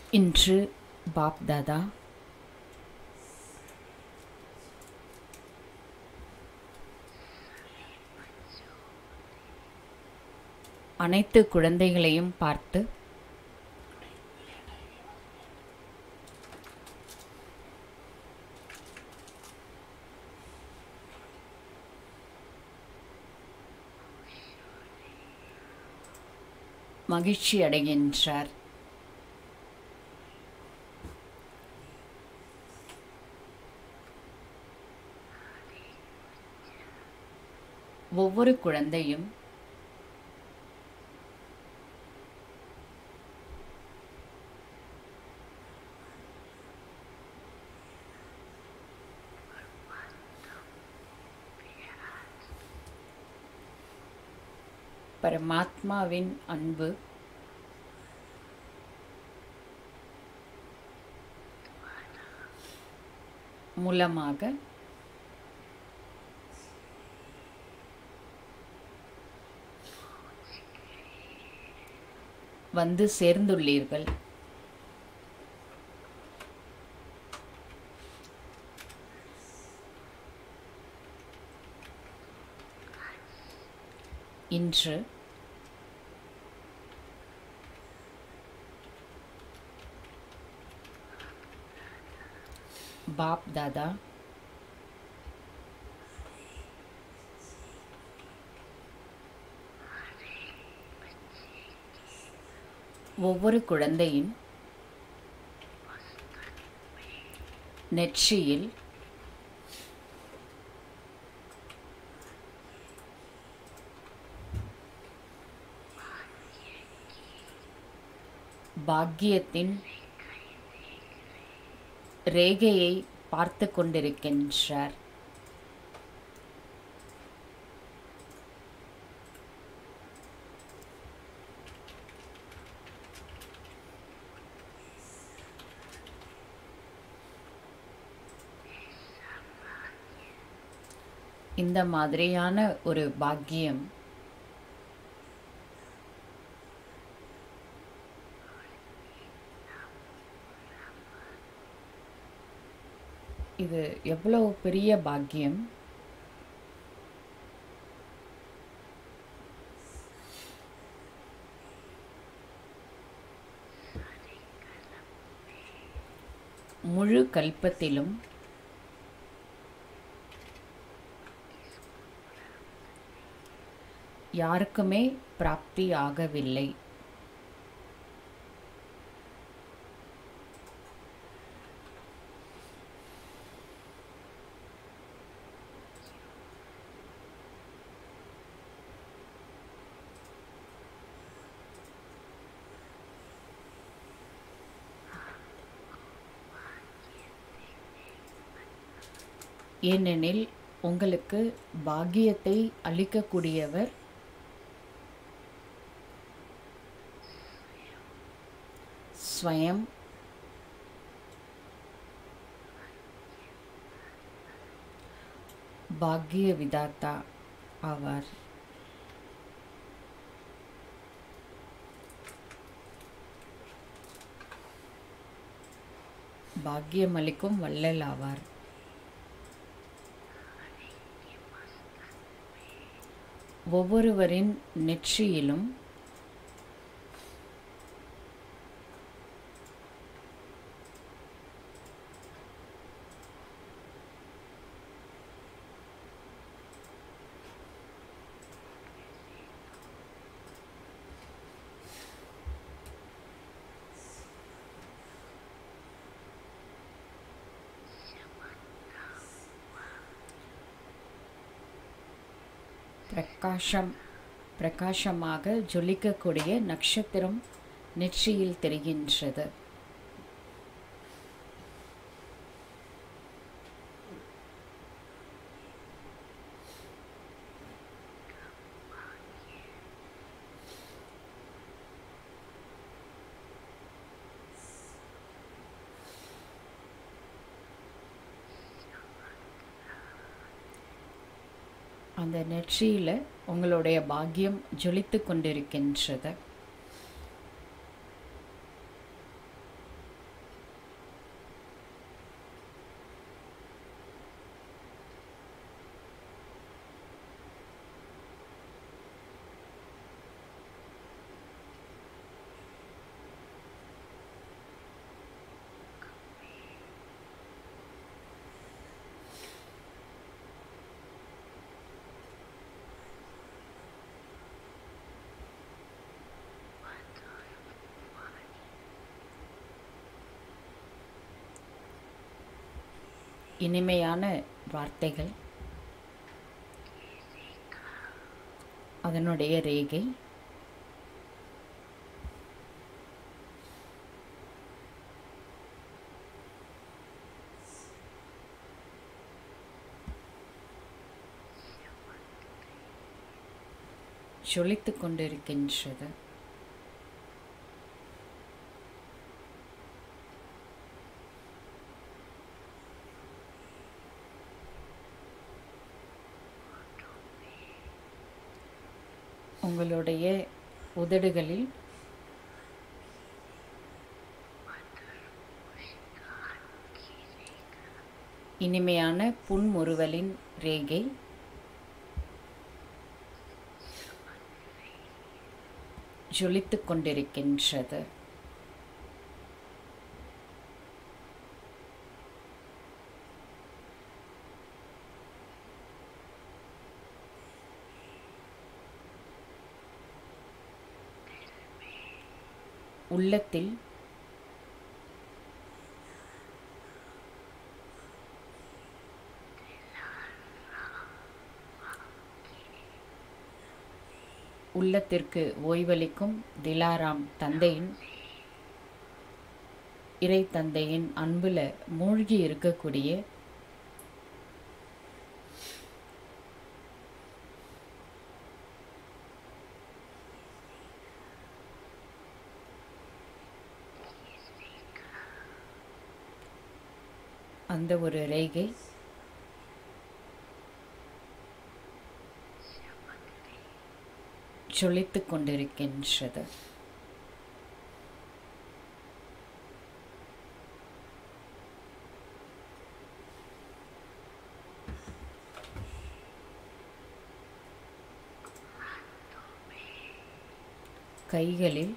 இன்று பாப் தாதா அனைத்து குழந்தைகளையும் பார்த்து மகிழ்ச்சி அடைகின்றார் ஒவ்வொரு குழந்தையும் பரமாத்மாவின் அன்பு மூலமாக வந்து சேர்ந்துள்ளீர்கள் இன்று பாப் தாதா ஒவ்வொரு குழந்தையின் நெற்றியில் பாக்கியத்தின் ரேகையை பார்த்து கொண்டிருக்கின்றார் இந்த மாதிரியான ஒரு பாக்கியம் இது எவ்வளவு பெரிய பாக்கியம் முழு கல்பத்திலும் யாருக்குமே பிராப்தி ஆகவில்லை ஏனெனில் உங்களுக்கு பாக்கியத்தை அளிக்கக்கூடியவர் ஸ்வயம் பாக்கிய விதாத்தா ஆவார் பாக்கியமளிக்கும் வள்ளல் ஆவார் ஒவ்வொருவரின் நெற்றியிலும் பிரகாஷம் பிரகாசமாக ஜொலிக்கக்கூடிய நட்சத்திரம் நெற்றியில் தெரிகின்றது அந்த நெற்றியில் உங்களுடைய பாக்கியம் ஜொலித்து கொண்டிருக்கின்றது இனிமையான வார்த்தைகள் அதனுடைய ரேகை ஜொலித்துக் கொண்டிருக்கின்றது உங்களுடைய உதடுகளில் இனிமையான புன்முறுவலின் ரேகை ஜொலித்துக் கொண்டிருக்கின்றது உள்ளத்தில் உள்ளத்திற்கு ஓய்வளிக்கும் திலாராம் தந்தையின் இறை தந்தையின் அன்புல மூழ்கி இருக்கக்கூடிய அந்த ஒரு ரேகை ஜொலித்துக் கொண்டிருக்கின்றது கைகளில்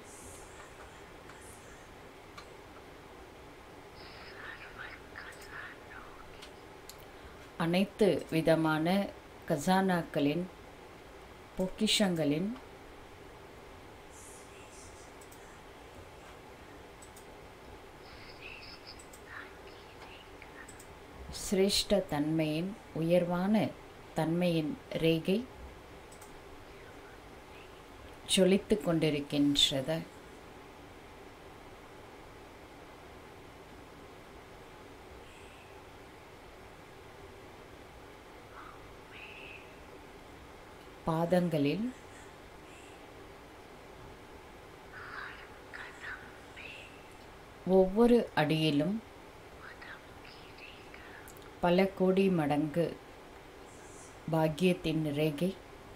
அனைத்து விதமான கசானாக்களின் பொக்கிஷங்களின் சிரேஷ்ட தன்மையின் உயர்வான தன்மையின் ரேகை ஜொலித்துக் கொண்டிருக்கின்றது பாதங்களில் ஒவ்வொரு அடியிலும் பல கோடி மடங்கு பாக்கியத்தின் ரேகை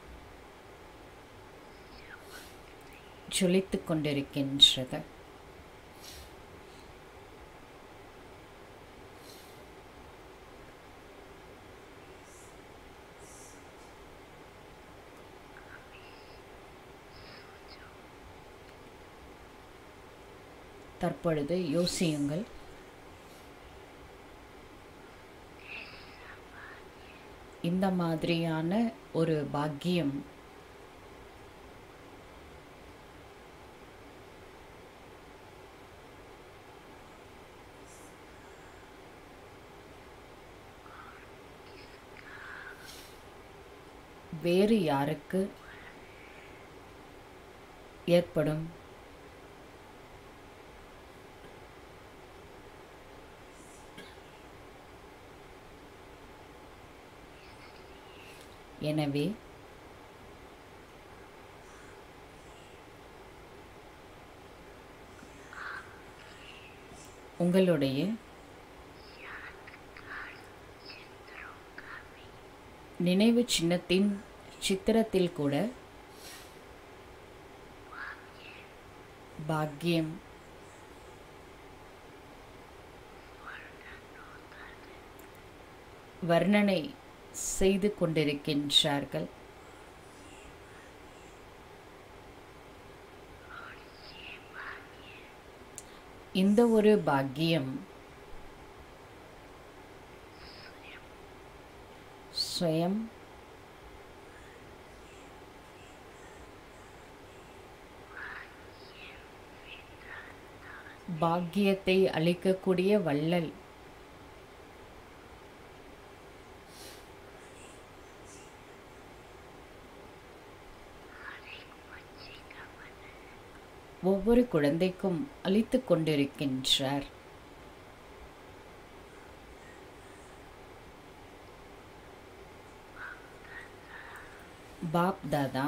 ஜொலித்துக் கொண்டிருக்கின்றது தற்பொழுது யோசியுங்கள் இந்த மாதிரியான ஒரு பாக்கியம் வேறு யாருக்கு ஏற்படும் எனவே உங்களுடைய நினைவு சின்னத்தின் சித்திரத்தில் கூட பாக்கியம் வர்ணனை செய்து கொண்டிருக்கின்றார்கள் இந்த ஒரு பாக்கியம் ஸ்வயம் பாக்கியத்தை அளிக்கக்கூடிய வள்ளல் ஒவ்வொரு குழந்தைக்கும் அளித்துக் கொண்டிருக்கின்றார் பாப் தாதா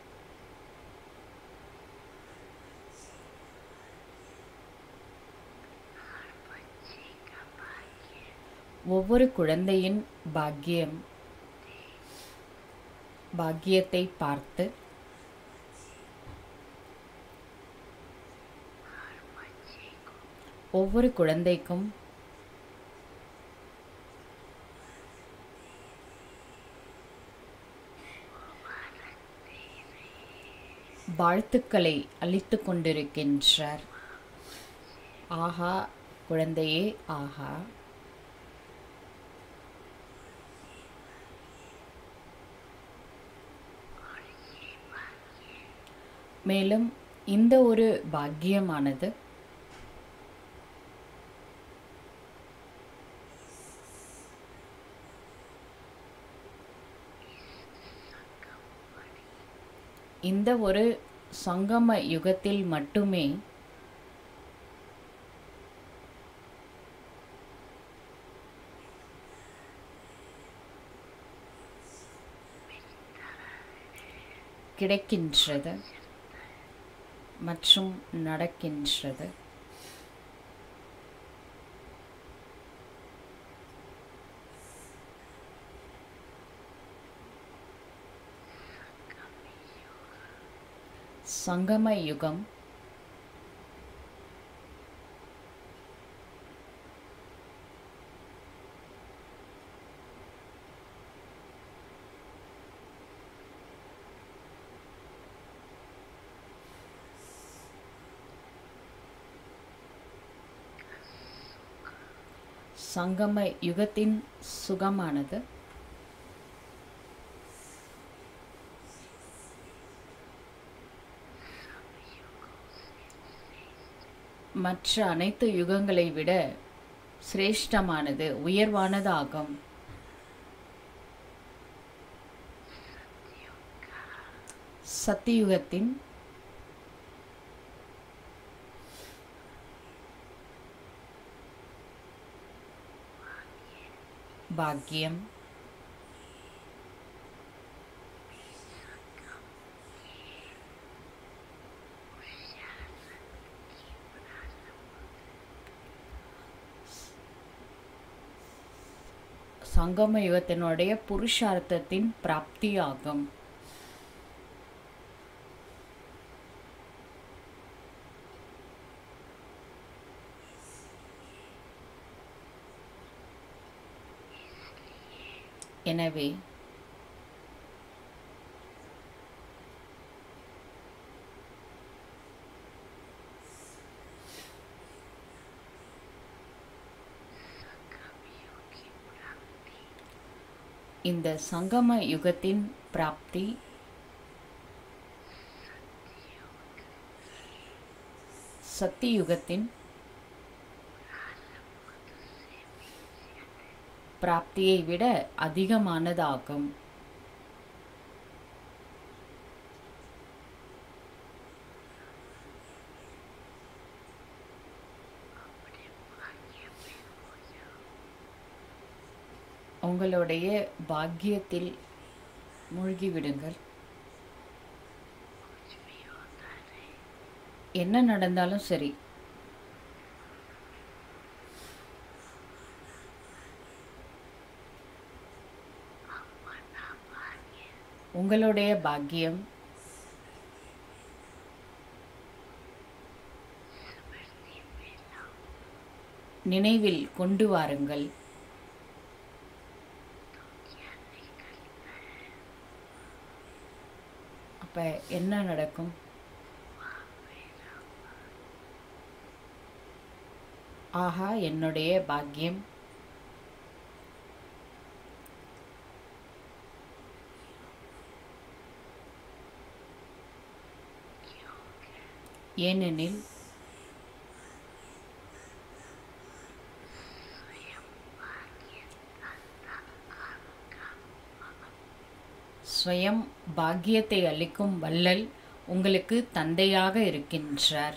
ஒவ்வொரு குழந்தையின் பாக்கியம் பாக்கியத்தை பார்த்து ஒவ்வொரு குழந்தைக்கும் வாழ்த்துக்களை அளித்துக் கொண்டிருக்கின்றார் ஆஹா குழந்தையே ஆஹா மேலும் இந்த ஒரு பாக்கியமானது இந்த ஒரு சங்கம யுகத்தில் மட்டுமே கிடைக்கின்றது மற்றும் நடக்கின்றது சங்கம யுகம் சங்கம யுகத்தின் சுகமானது மற்ற அனைத்து யுகங்களை விட சிரேஷ்டமானது உயர்வானதாகும் சத்தியுகத்தின் பாக்கியம் சங்கம யுகத்தினுடைய புருஷார்த்தத்தின் பிராப்தியாகும் எனவே இந்த சங்கம யுகத்தின் பிராப்தி சத்தியுகத்தின் பிராப்தியை விட அதிகமானதாகும் உங்களுடைய பாக்கியத்தில் மூழ்கிவிடுங்கள் என்ன நடந்தாலும் சரி உங்களுடைய பாக்கியம் நினைவில் கொண்டு வாருங்கள் அப்ப என்ன நடக்கும் ஆஹா என்னுடைய பாக்கியம் ஏனெனில் ஸ்வயம் பாக்கியத்தை அளிக்கும் வள்ளல் உங்களுக்கு தந்தையாக இருக்கின்றார்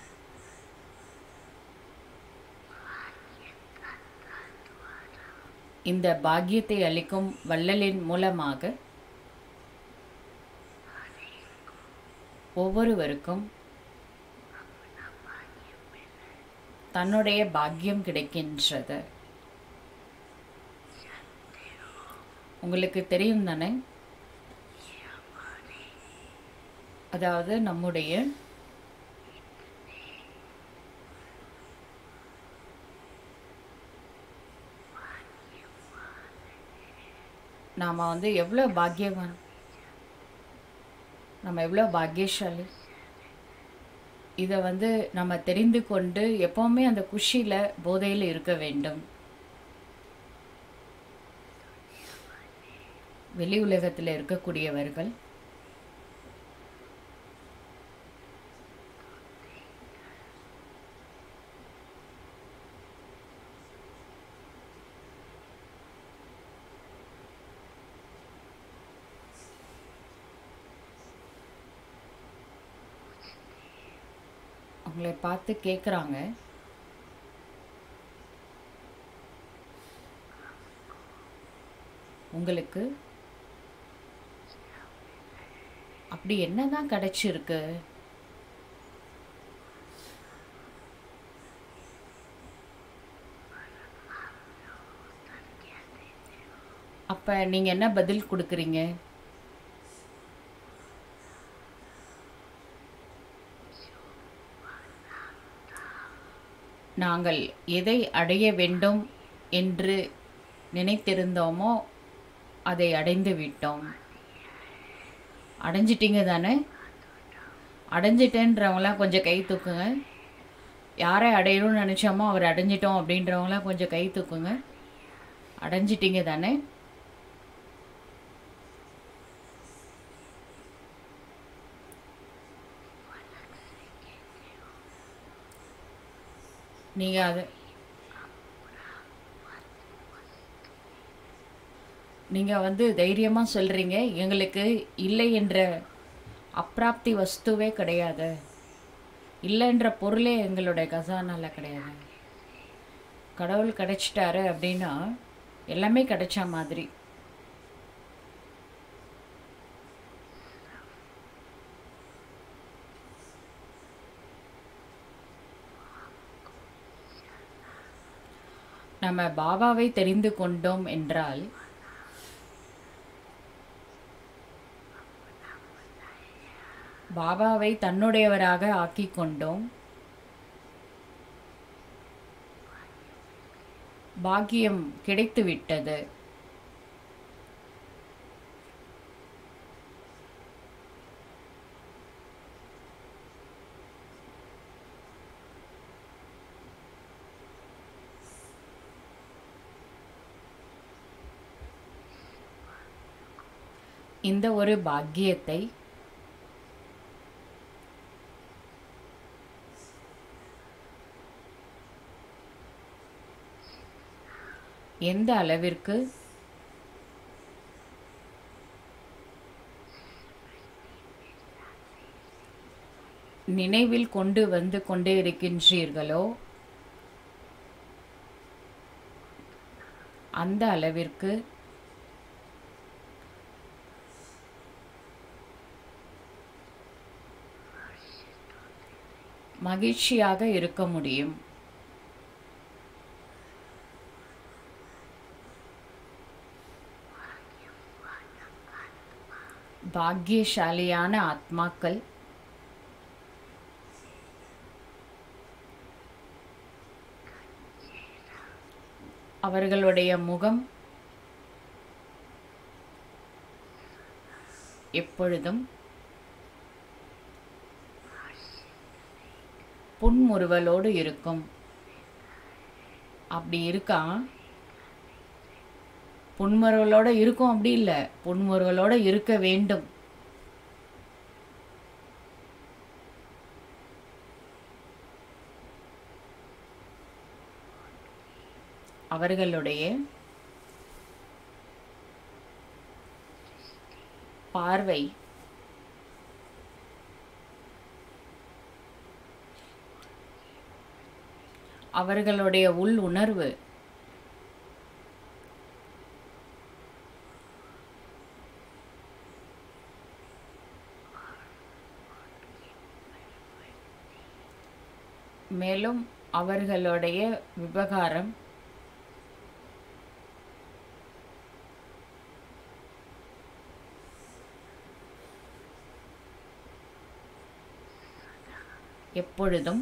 இந்த பாக்கியத்தை அளிக்கும் வள்ளலின் மூலமாக ஒவ்வொருவருக்கும் தன்னுடைய பாக்கியம் கிடைக்கின்றது உங்களுக்கு தெரியும் தானே அதாவது நம்முடைய நாம் வந்து எவ்வளோ பாக்கியவான் நம்ம எவ்வளோ பாக்கியசாலி இதை வந்து நம்ம தெரிந்து கொண்டு எப்போவுமே அந்த குஷியில் போதையில் இருக்க வேண்டும் வெளி உலகத்தில் இருக்கக்கூடியவர்கள் அவங்களை பார்த்து கேட்குறாங்க உங்களுக்கு அப்படி என்னதான் கிடைச்சிருக்கு அப்ப நீங்க என்ன பதில் கொடுக்குறீங்க நாங்கள் எதை அடைய வேண்டும் என்று நினைத்திருந்தோமோ அதை அடைந்து விட்டோம் அடைஞ்சிட்டீங்க தானே அடைஞ்சிட்டேன்றவங்களாம் கொஞ்சம் கை தூக்குங்க யாரை அடையணும்னு நினச்சோமோ அவர் அடைஞ்சிட்டோம் அப்படின்றவங்களாம் கொஞ்சம் கை தூக்குங்க அடைஞ்சிட்டீங்க தானே நீங்கள் அது நீங்கள் வந்து தைரியமாக சொல்கிறீங்க எங்களுக்கு இல்லை என்ற அப்பிராப்தி வஸ்துவே கிடையாது இல்லைன்ற பொருளே எங்களுடைய கசானால கிடையாது கடவுள் கிடைச்சிட்டாரு அப்படின்னா எல்லாமே கிடைச்ச மாதிரி நம்ம பாபாவை தெரிந்து கொண்டோம் என்றால் பாபாவை தன்னுடையவராக ஆக்கிக் கொண்டோம் பாக்கியம் கிடைத்து விட்டது இந்த ஒரு பாக்கியத்தை எந்த அளவிற்கு நினைவில் கொண்டு வந்து கொண்டே இருக்கின்றீர்களோ அந்த அளவிற்கு மகிழ்ச்சியாக இருக்க முடியும் பாக்கியசாலியான ஆத்மாக்கள் அவர்களுடைய முகம் எப்பொழுதும் புன்முறுவலோடு இருக்கும் அப்படி இருக்கா புன்முறுவலோட இருக்கும் அப்படி இல்லை புன்முறுவலோட இருக்க வேண்டும் அவர்களுடைய பார்வை அவர்களுடைய உள் உணர்வு மேலும் அவர்களுடைய விவகாரம் எப்பொழுதும்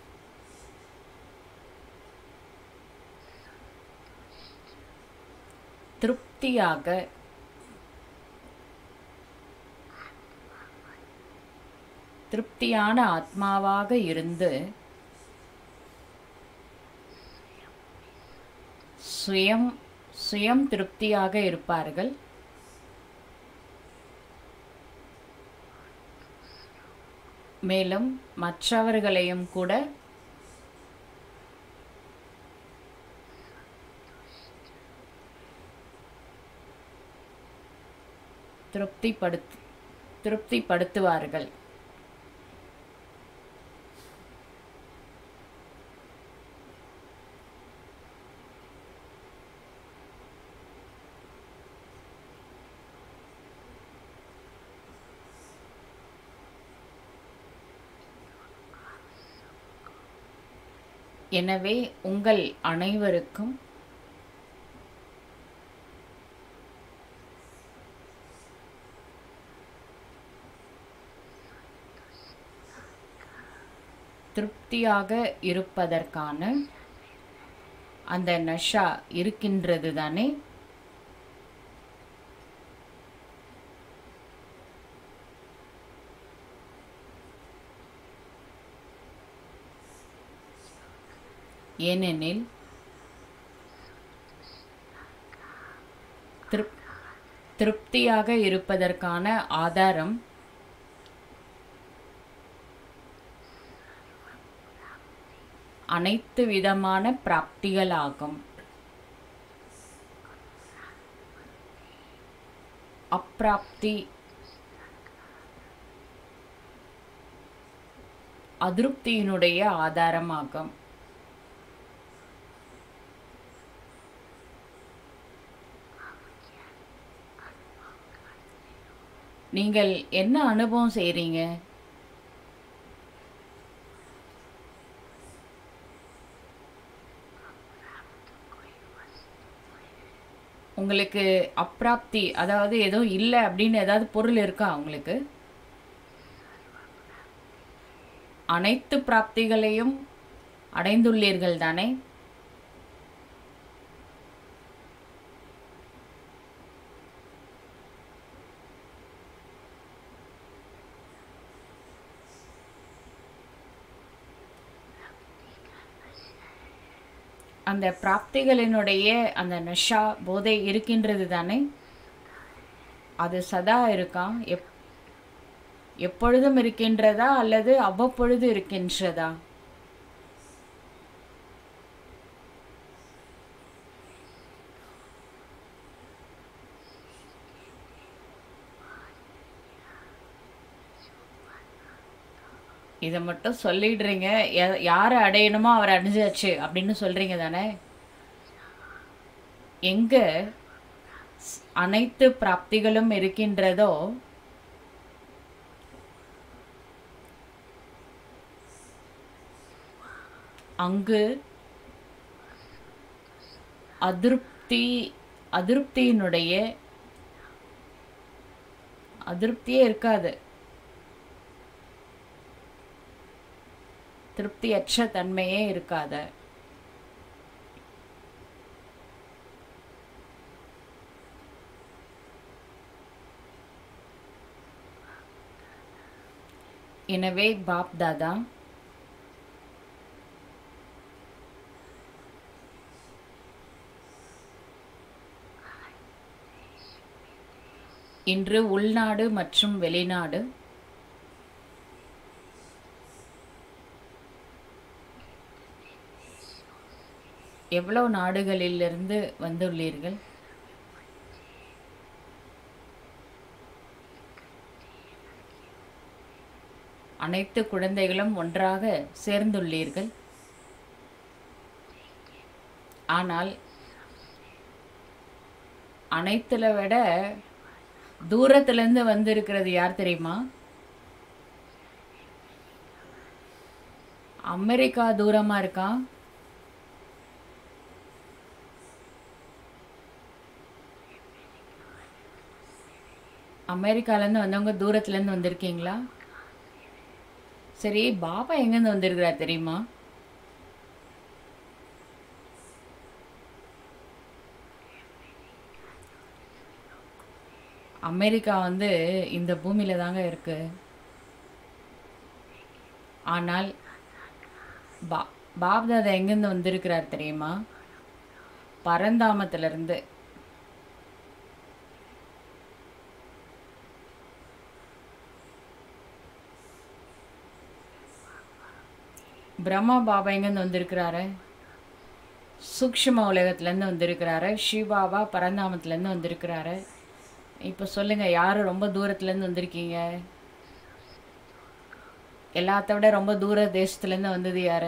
திருப்தியாக திருப்தியான ஆத்மாவாக இருந்து சுயம் சுயம் திருப்தியாக இருப்பார்கள் மேலும் மற்றவர்களையும் கூட திருப்திப்படுத்து திருப்திப்படுத்துவார்கள் எனவே உங்கள் அனைவருக்கும் திருப்தியாக இருப்பதற்கான அந்த நஷா இருக்கின்றது தானே ஏனெனில் திருப் திருப்தியாக இருப்பதற்கான ஆதாரம் அனைத்து விதமான பிராப்திகளாகும் அப்பிராப்தி அதிருப்தியினுடைய ஆதாரமாகும் நீங்கள் என்ன அனுபவம் செய்றீங்க உங்களுக்கு அப்பிராப்தி அதாவது ஏதோ இல்லை அப்படின்னு ஏதாவது பொருள் இருக்கா உங்களுக்கு அனைத்து பிராப்திகளையும் அடைந்துள்ளீர்கள் தானே அந்த பிராப்திகளினுடைய அந்த நஷா போதை இருக்கின்றது தானே அது சதா இருக்கா எப் எப்பொழுதும் இருக்கின்றதா அல்லது அவ்வப்பொழுது இருக்கின்றதா இதை மட்டும் சொல்லிடுறீங்க யா- யாரை அடையணுமோ அவரை அடைஞ்சாச்சு அப்படின்னு சொல்றீங்க தானே எங்க ஸ்- அனைத்து பிராப்திகளும் இருக்கின்றதோ அங்கு அதிருப்தி அதிருப்தியினுடைய அதிருப்தியே இருக்காது திருப்தியற்ற தன்மையே இருக்காது எனவே பாப் தாதா இன்று உள்நாடு மற்றும் வெளிநாடு எவ்வளவு நாடுகளிலிருந்து வந்துள்ளீர்கள் அனைத்து குழந்தைகளும் ஒன்றாக சேர்ந்துள்ளீர்கள் ஆனால் அனைத்துல விட தூரத்துலேருந்து வந்திருக்கிறது யார் தெரியுமா அமெரிக்கா தூரமாக இருக்கா அமெரிக்காலேருந்து வந்தவங்க தூரத்துலேருந்து வந்திருக்கீங்களா சரி பாபா எங்கேருந்து வந்திருக்கிறார் தெரியுமா அமெரிக்கா வந்து இந்த பூமியில தாங்க இருக்கு ஆனால் பா பாப்தாதா எங்கேருந்து வந்திருக்கிறார் தெரியுமா பரந்தாமத்திலிருந்து பிரம்மா பாபா எங்கேருந்து வந்திருக்கிறாரு சூக்ஷ்ம உலகத்துலேருந்து வந்திருக்கிறாரு சிவபாபா பரந்தாமத்துலேருந்து வந்திருக்கிறாரு இப்போ சொல்லுங்க யார் ரொம்ப தூரத்துலேருந்து வந்திருக்கீங்க எல்லாத்த விட ரொம்ப தூர தேசத்துலேருந்து வந்தது யாரு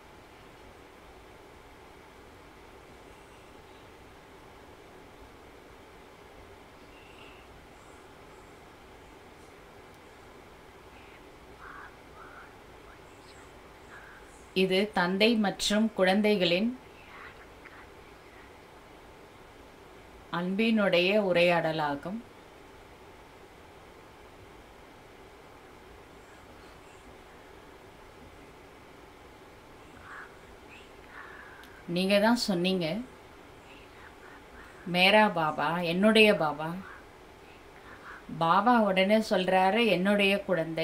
இது தந்தை மற்றும் குழந்தைகளின் அன்பினுடைய உரையாடலாகும் நீங்க தான் சொன்னீங்க மேரா பாபா என்னுடைய பாபா பாபா உடனே சொல்றாரு என்னுடைய குழந்தை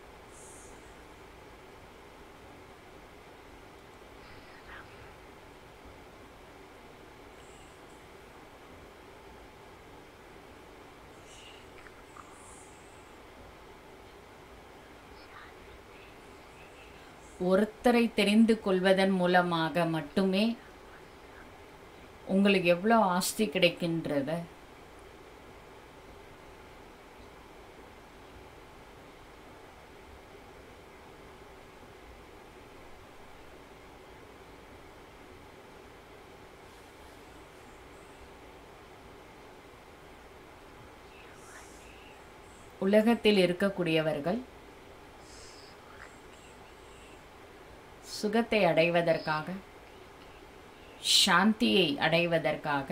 ஒருத்தரை தெரிந்து கொள்வதன் மூலமாக மட்டுமே உங்களுக்கு எவ்வளோ ஆஸ்தி கிடைக்கின்றத உலகத்தில் இருக்கக்கூடியவர்கள் சுகத்தை அடைவதற்காக சாந்தியை அடைவதற்காக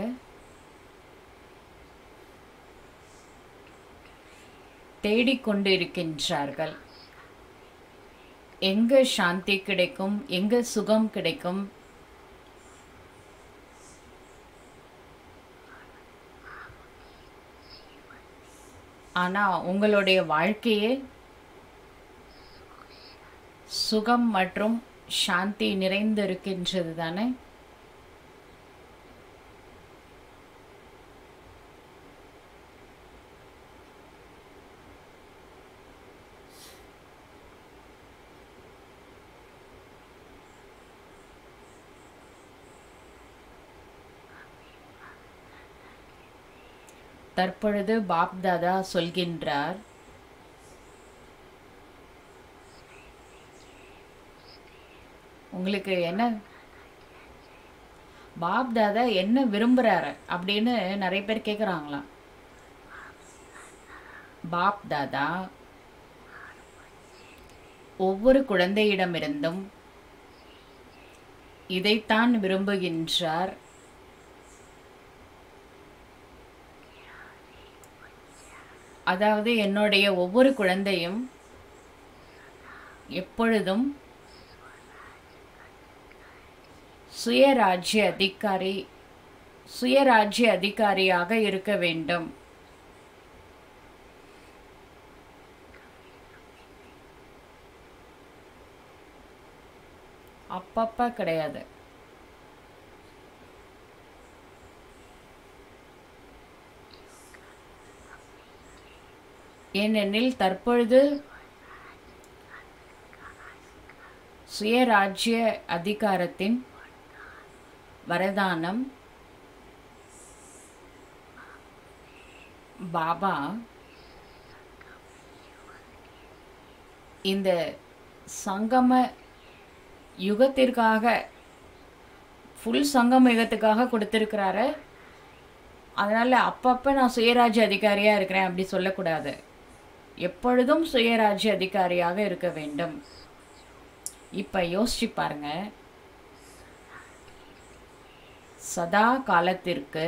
தேடிக்கொண்டு இருக்கின்றார்கள் எங்க சாந்தி கிடைக்கும் எங்க சுகம் கிடைக்கும் ஆனா உங்களுடைய வாழ்க்கையே சுகம் மற்றும் சாந்தி நிறைந்து இருக்கின்றது தானே தற்பொழுது பாப் தாதா சொல்கின்றார் உங்களுக்கு என்ன பாப் தாதா என்ன விரும்புறாரு அப்படின்னு நிறைய பேர் கேட்குறாங்களாம் பாப் தாதா ஒவ்வொரு குழந்தையிடமிருந்தும் இதைத்தான் விரும்புகின்றார் அதாவது என்னுடைய ஒவ்வொரு குழந்தையும் எப்பொழுதும் சுயராஜ்ய அதிகாரி சுயராஜ்ய அதிகாரியாக இருக்க வேண்டும் அப்பப்ப கிடையாது ஏனெனில் தற்பொழுது சுயராஜ்ய அதிகாரத்தின் வரதானம் பாபா இந்த சங்கம யுகத்திற்காக ஃபுல் சங்கம் யுகத்துக்காக கொடுத்துருக்கிறாரு அதனால் அப்பப்போ நான் சுயராஜ்ய அதிகாரியாக இருக்கிறேன் அப்படி சொல்லக்கூடாது எப்பொழுதும் சுயராஜ்ய அதிகாரியாக இருக்க வேண்டும் இப்போ யோசிச்சு பாருங்க சதா காலத்திற்கு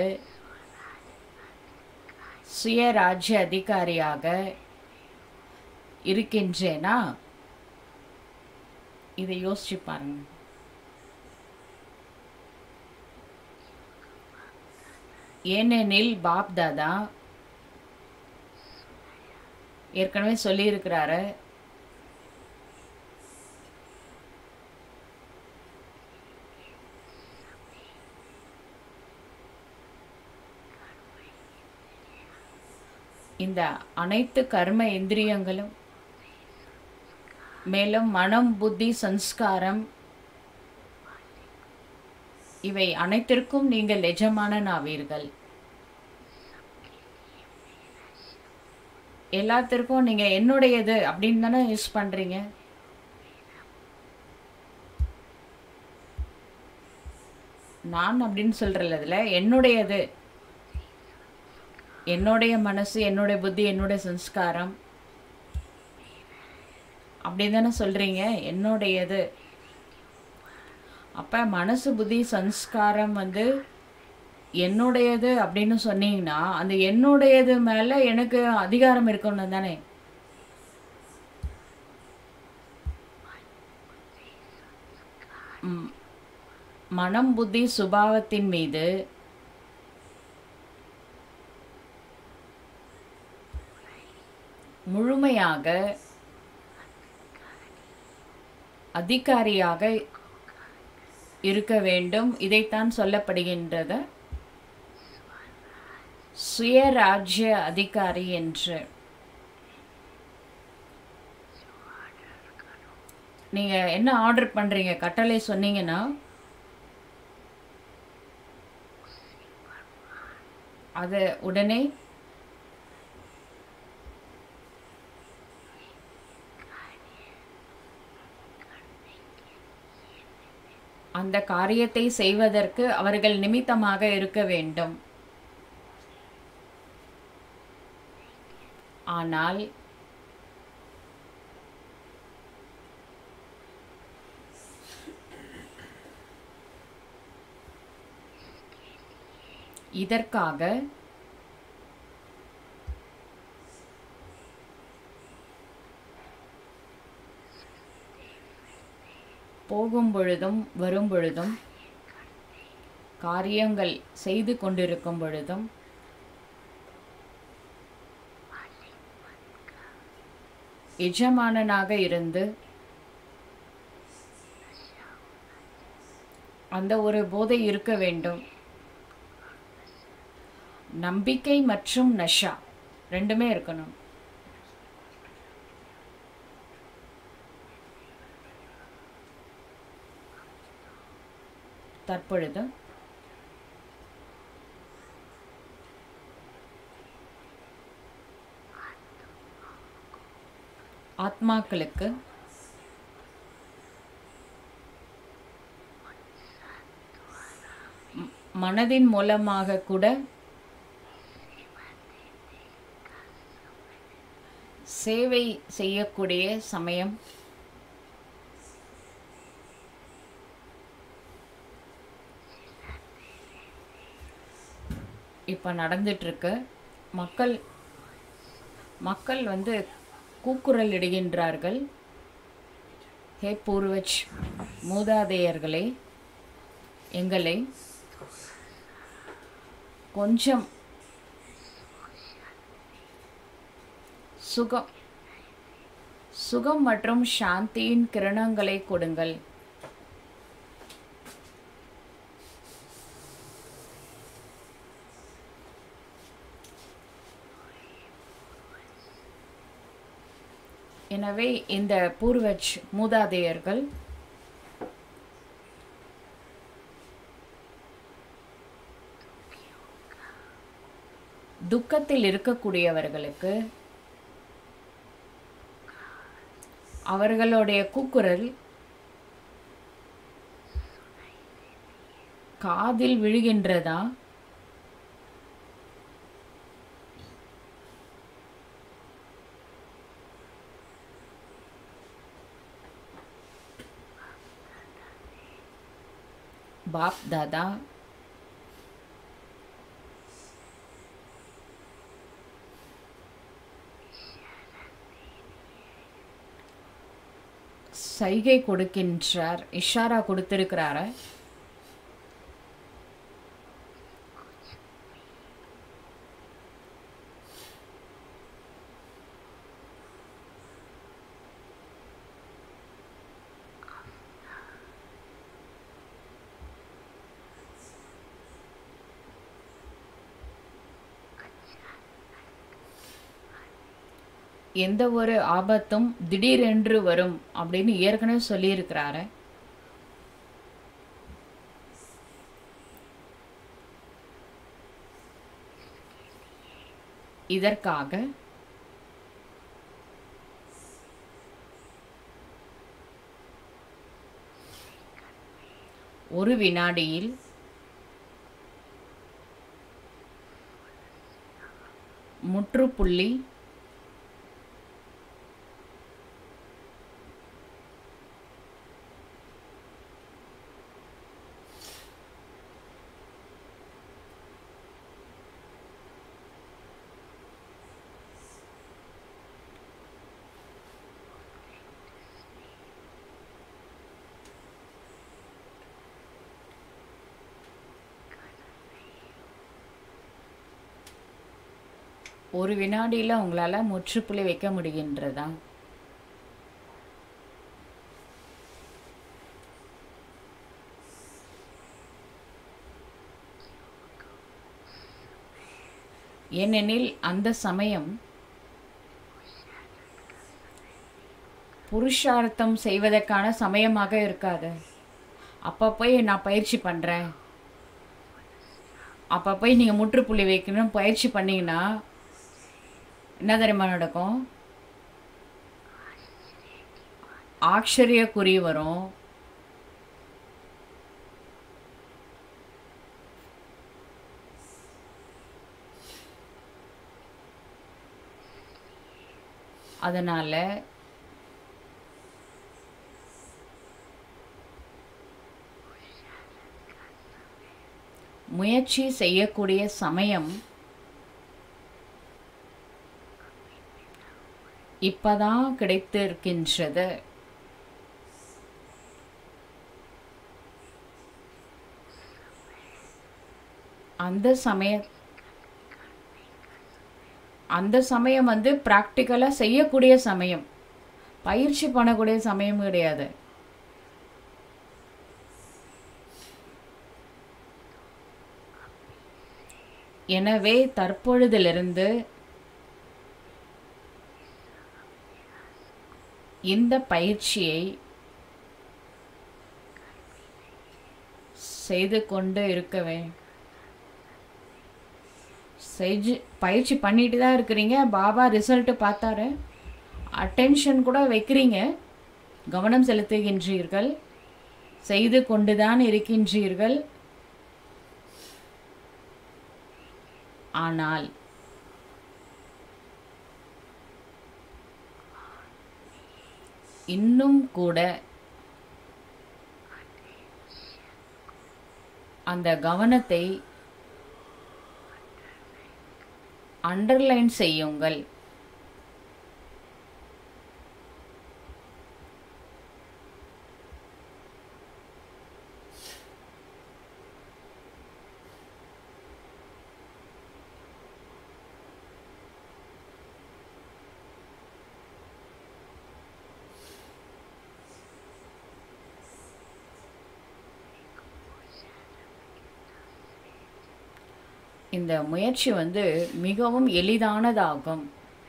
சுயராஜ்ய அதிகாரியாக இருக்கின்றேனா இதை யோசிச்சு பாருங்க ஏனெனில் பாப் தாதா ஏற்கனவே சொல்லியிருக்கிறாரு இந்த அனைத்து கர்ம இந்திரியங்களும் மேலும் மனம் புத்தி சன்ஸ்காரம் இவை அனைத்திற்கும் நீங்கள் எஜமானன் ஆவீர்கள் எல்லாத்திற்கும் நீங்க என்னுடையது அப்படின்னு தானே யூஸ் பண்றீங்க நான் அப்படின்னு சொல்றல இதுல என்னுடையது என்னுடைய மனசு என்னுடைய புத்தி என்னுடைய சன்ஸ்காரம் அப்படி தானே சொல்றீங்க என்னுடையது அப்ப மனசு புத்தி சன்ஸ்காரம் வந்து என்னுடையது அப்படின்னு சொன்னீங்கன்னா அந்த என்னுடையது மேல எனக்கு அதிகாரம் இருக்கணும் தானே ம், மனம் புத்தி சுபாவத்தின் மீது முழுமையாக அதிகாரியாக இருக்க வேண்டும் இதைத்தான் சொல்லப்படுகின்றது சுயராஜ்ய அதிகாரி என்று நீங்க என்ன ஆர்டர் பண்றீங்க கட்டளை சொன்னீங்கன்னா அது உடனே அந்த காரியத்தை செய்வதற்கு அவர்கள் நிமித்தமாக இருக்க வேண்டும் ஆனால் இதற்காக போகும் பொழுதும் வரும் பொழுதும் காரியங்கள் செய்து கொண்டிருக்கும் பொழுதும் எஜமானனாக இருந்து அந்த ஒரு போதை இருக்க வேண்டும் நம்பிக்கை மற்றும் நஷா ரெண்டுமே இருக்கணும் தற்பொழுது ஆத்மாக்களுக்கு ம- மனதின் மூலமாக கூட சேவை செய்யக்கூடிய சமயம் இப்போ நடந்துட்டுருக்கு மக்கள் மக்கள் வந்து கூக்குரல் இடுகின்றார்கள் ஹே பூர்வஜ் மூதாதையர்களே எங்களை கொஞ்சம் சுகம் சுகம் மற்றும் சாந்தியின் கிரணங்களை கொடுங்கள் எனவே இந்த பூர்வஜ் மூதாதையர்கள் துக்கத்தில் இருக்கக்கூடியவர்களுக்கு அவர்களுடைய கூக்குரல் காதில் விழுகின்றதா பாப் தாதா சைகை கொடுக்கின்றார் இஷாரா கொடுத்திருக்கிறார எந்த ஒரு ஆபத்தும் திடீரென்று வரும் அப்படின்னு ஏற்கனவே சொல்லியிருக்கிறாரு இதற்காக ஒரு வினாடியில் முற்றுப்புள்ளி ஒரு வினாடியில் உங்களால் முற்றுப்புள்ளி வைக்க முடிகின்றதா ஏனெனில் அந்த சமயம் புருஷார்த்தம் செய்வதற்கான சமயமாக இருக்காது அப்போ போய் நான் பயிற்சி பண்ணுறேன் அப்போ போய் நீங்கள் முற்றுப்புள்ளி வைக்கணும் பயிற்சி பண்ணீங்கன்னா என்ன தெரியுமா நடக்கும் ஆச்சரிய குறி வரும் அதனால முயற்சி செய்யக்கூடிய சமயம் இப்பதான் கிடைத்திருக்கின்றது அந்த சமய அந்த சமயம் வந்து ப்ராக்டிக்கலாக செய்யக்கூடிய சமயம் பயிற்சி பண்ணக்கூடிய சமயம் கிடையாது எனவே தற்பொழுதிலிருந்து இந்த பயிற்சியை செய்து கொண்டு இருக்கவே செஞ்சு பயிற்சி பண்ணிட்டு தான் இருக்கிறீங்க பாபா ரிசல்ட்டு பார்த்தாரு அட்டென்ஷன் கூட வைக்கிறீங்க கவனம் செலுத்துகின்றீர்கள் செய்து கொண்டுதான் இருக்கின்றீர்கள் ஆனால் இன்னும் கூட அந்த கவனத்தை அண்டர்லைன் செய்யுங்கள் இந்த முயற்சி வந்து மிகவும் எளிதானதாகும்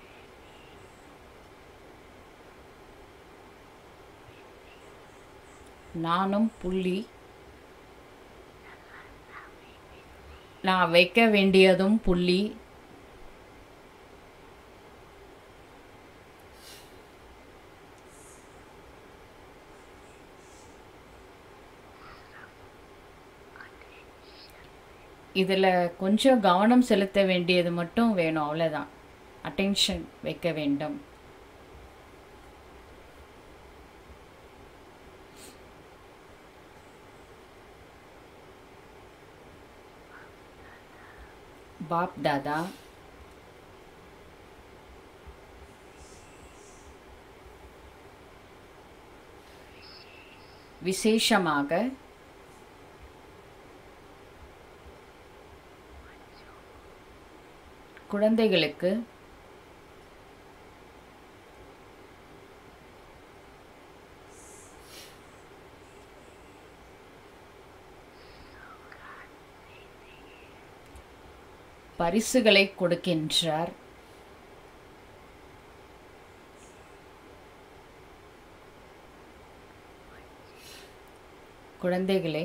நானும் புள்ளி நான் வைக்க வேண்டியதும் புள்ளி இதில் கொஞ்சம் கவனம் செலுத்த வேண்டியது மட்டும் வேணும் அவ்வளோதான் அட்டென்ஷன் வைக்க வேண்டும் பாப் தாதா விசேஷமாக குழந்தைகளுக்கு பரிசுகளை கொடுக்கின்றார் குழந்தைகளே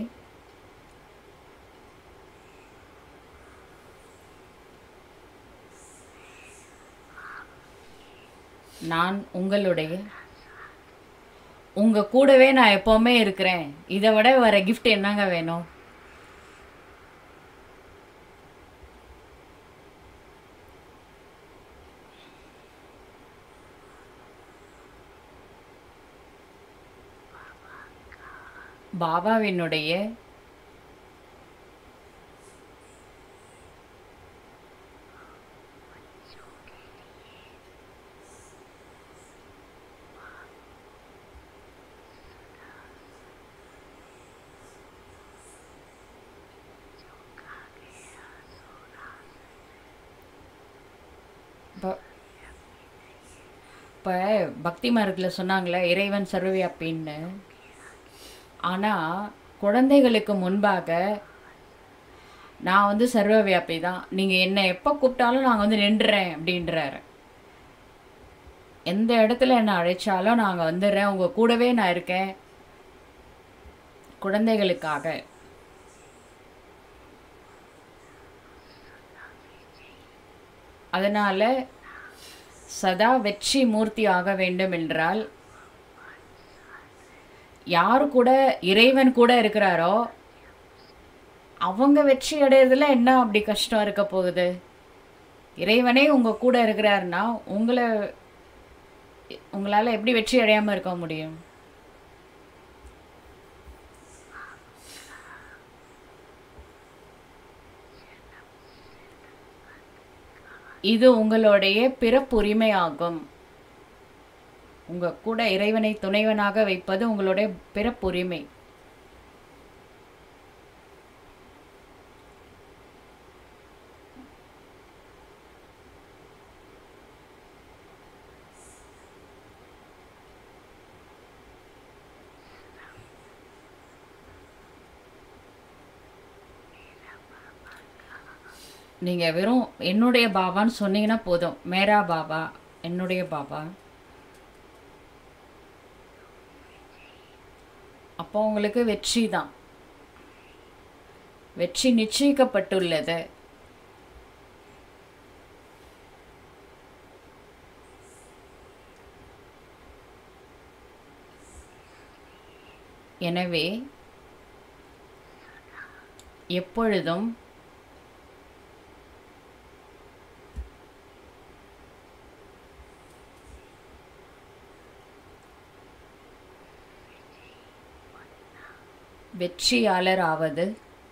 நான் உங்களுடைய உங்க கூடவே நான் எப்பவுமே இருக்கிறேன் இதை விட வர கிஃப்ட் என்னங்க வேணும் பாபாவினுடைய ப- இப்போ பக்தி மார்க்கில் சொன்னாங்களே இறைவன் சர்வவியாப்பின்னு ஆனால் குழந்தைகளுக்கு முன்பாக நான் வந்து சர்வவியாபி தான் நீங்கள் என்னை எப்போ கூப்பிட்டாலும் நான் வந்து நின்றுறேன் அப்படின்றாரு எந்த இடத்துல என்னை அழைச்சாலும் நாங்கள் வந்துடுறேன் உங்கள் கூடவே நான் இருக்கேன் குழந்தைகளுக்காக அதனால் சதா வெற்றி மூர்த்தி ஆக வேண்டும் என்றால் யார் கூட இறைவன் கூட இருக்கிறாரோ அவங்க வெற்றி அடையிறதுல என்ன அப்படி கஷ்டம் இருக்க போகுது இறைவனே உங்க கூட இருக்கிறாருன்னா உங்களை உங்களால எப்படி வெற்றி அடையாம இருக்க முடியும் இது உங்களுடைய பிறப்புரிமையாகும் உங்க கூட இறைவனை துணைவனாக வைப்பது உங்களுடைய பிறப்புரிமை நீங்கள் வெறும் என்னுடைய பாபான்னு சொன்னீங்கன்னா போதும் மேரா பாபா என்னுடைய பாபா அப்போ உங்களுக்கு வெற்றி தான் வெற்றி நிச்சயிக்கப்பட்டுள்ளது எனவே எப்பொழுதும் வெற்றியாளர் ஆவது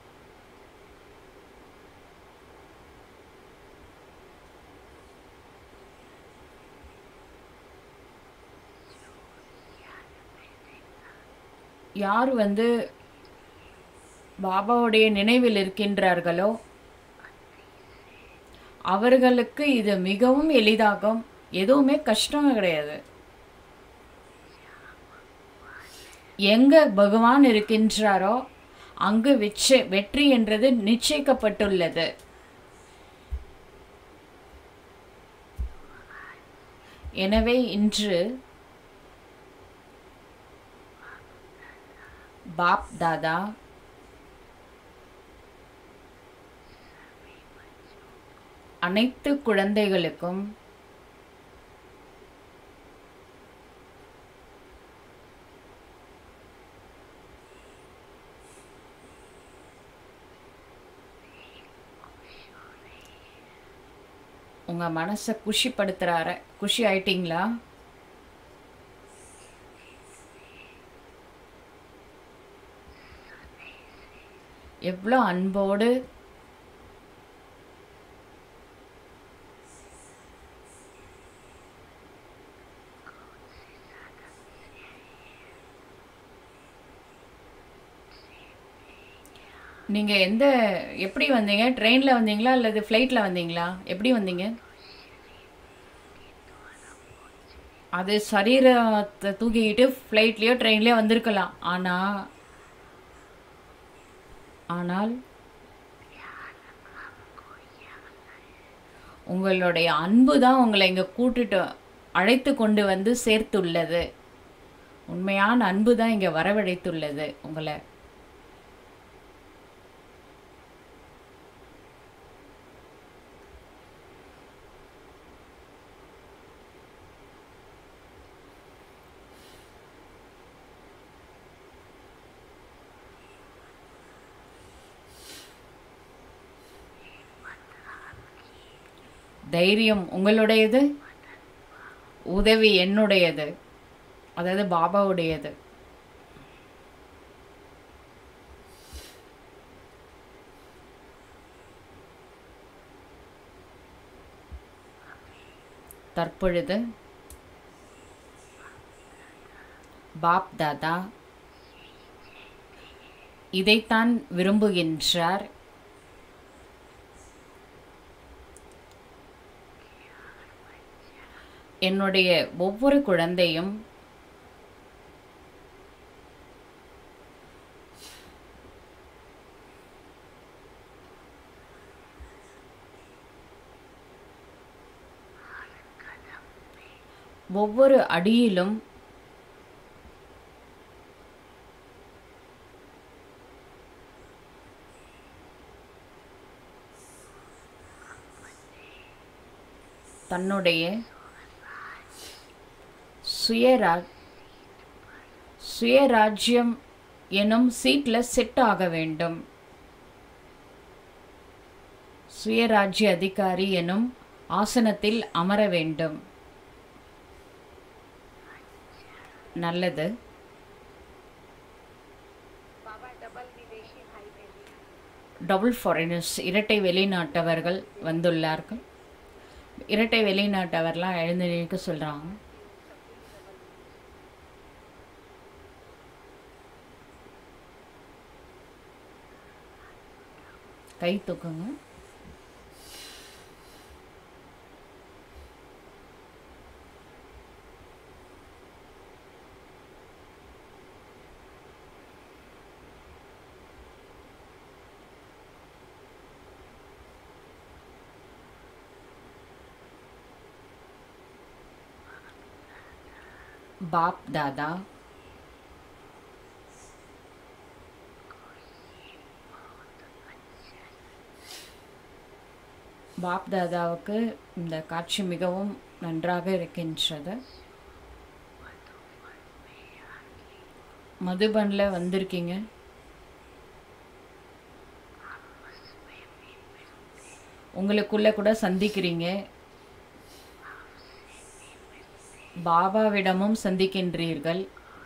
யார் வந்து பாபாவுடைய நினைவில் இருக்கின்றார்களோ அவர்களுக்கு இது மிகவும் எளிதாகும் எதுவுமே கஷ்டம் கிடையாது எங்க பகவான் இருக்கின்றாரோ அங்கு வெற்றி வெற்றி என்றது நிச்சயிக்கப்பட்டுள்ளது எனவே இன்று பாப் தாதா அனைத்து குழந்தைகளுக்கும் உங்கள் மனசை குஷிப்படுத்துகிறாரு குஷி ஆயிட்டீங்களா எவ்வளோ அன்போடு நீங்கள் எந்த எப்படி வந்தீங்க ட்ரெயினில் வந்தீங்களா அல்லது ஃப்ளைட்டில் வந்தீங்களா எப்படி வந்தீங்க அது சரீரத்தை தூக்கிக்கிட்டு ஃப்ளைட்லேயோ ட்ரெயின்லேயோ வந்திருக்கலாம் ஆனால் ஆனால் உங்களுடைய அன்பு தான் உங்களை இங்கே கூட்டுட்டு அழைத்து கொண்டு வந்து சேர்த்துள்ளது உண்மையான அன்பு தான் இங்கே வரவழைத்துள்ளது உங்களை தைரியம் உங்களுடையது உதவி என்னுடையது அதாவது பாபாவுடையது தற்பொழுது பாப் தாதா இதைத்தான் விரும்புகின்றார் என்னுடைய ஒவ்வொரு குழந்தையும் ஒவ்வொரு அடியிலும் தன்னுடைய சுயரா சுயராஜ்யம் எனும் சீட்டில் செட் ஆக வேண்டும் சுயராஜ்ய அதிகாரி எனும் ஆசனத்தில் அமர வேண்டும் நல்லது டபுள் ஃபாரினர்ஸ் இரட்டை வெளிநாட்டவர்கள் வந்துள்ளார்கள் இரட்டை வெளிநாட்டவர்லாம் எழுந்து நிற்க சொல்கிறாங்க கை தூக்குங்க बाप दादा பாப் தாதாவுக்கு இந்த காட்சி மிகவும் நன்றாக இருக்கின்றது மதுபனில் வந்திருக்கீங்க உங்களுக்குள்ள கூட சந்திக்கிறீங்க பாபாவிடமும் சந்திக்கின்றீர்கள்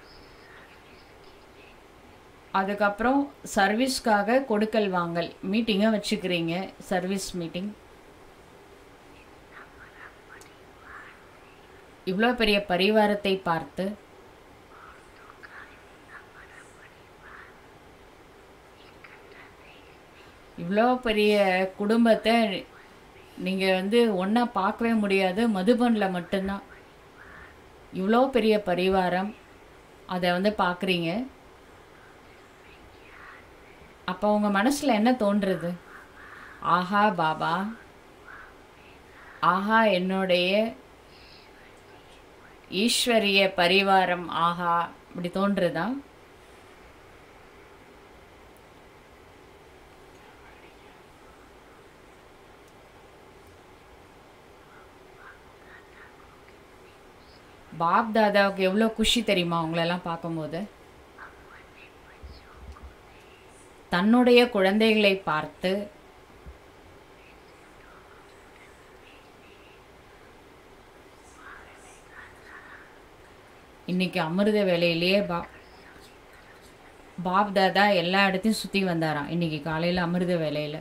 அதுக்கப்புறம் சர்வீஸ்க்காக கொடுக்கல் வாங்கல் மீட்டிங்கை வச்சுக்கிறீங்க சர்வீஸ் மீட்டிங் இவ்வளோ பெரிய பரிவாரத்தை பார்த்து இவ்வளோ பெரிய குடும்பத்தை நீங்கள் வந்து ஒன்றா பார்க்கவே முடியாது மதுபனில் மட்டும்தான் இவ்வளோ பெரிய பரிவாரம் அதை வந்து பார்க்குறீங்க அப்போ உங்கள் மனசில் என்ன தோன்றுறது ஆஹா பாபா ஆஹா என்னுடைய ஈஸ்வரிய பரிவாரம் ஆஹா இப்படி தோன்றுதா பாப் தாதாவுக்கு எவ்வளோ குஷி தெரியுமா உங்களெல்லாம் பார்க்கும்போது தன்னுடைய குழந்தைகளை பார்த்து இன்னைக்கு அமிர்த வேலையிலேயே பா பாப் தாதா எல்லா இடத்தையும் சுற்றி வந்தாராம் இன்னைக்கு காலையில் அமிர்த வேலையில்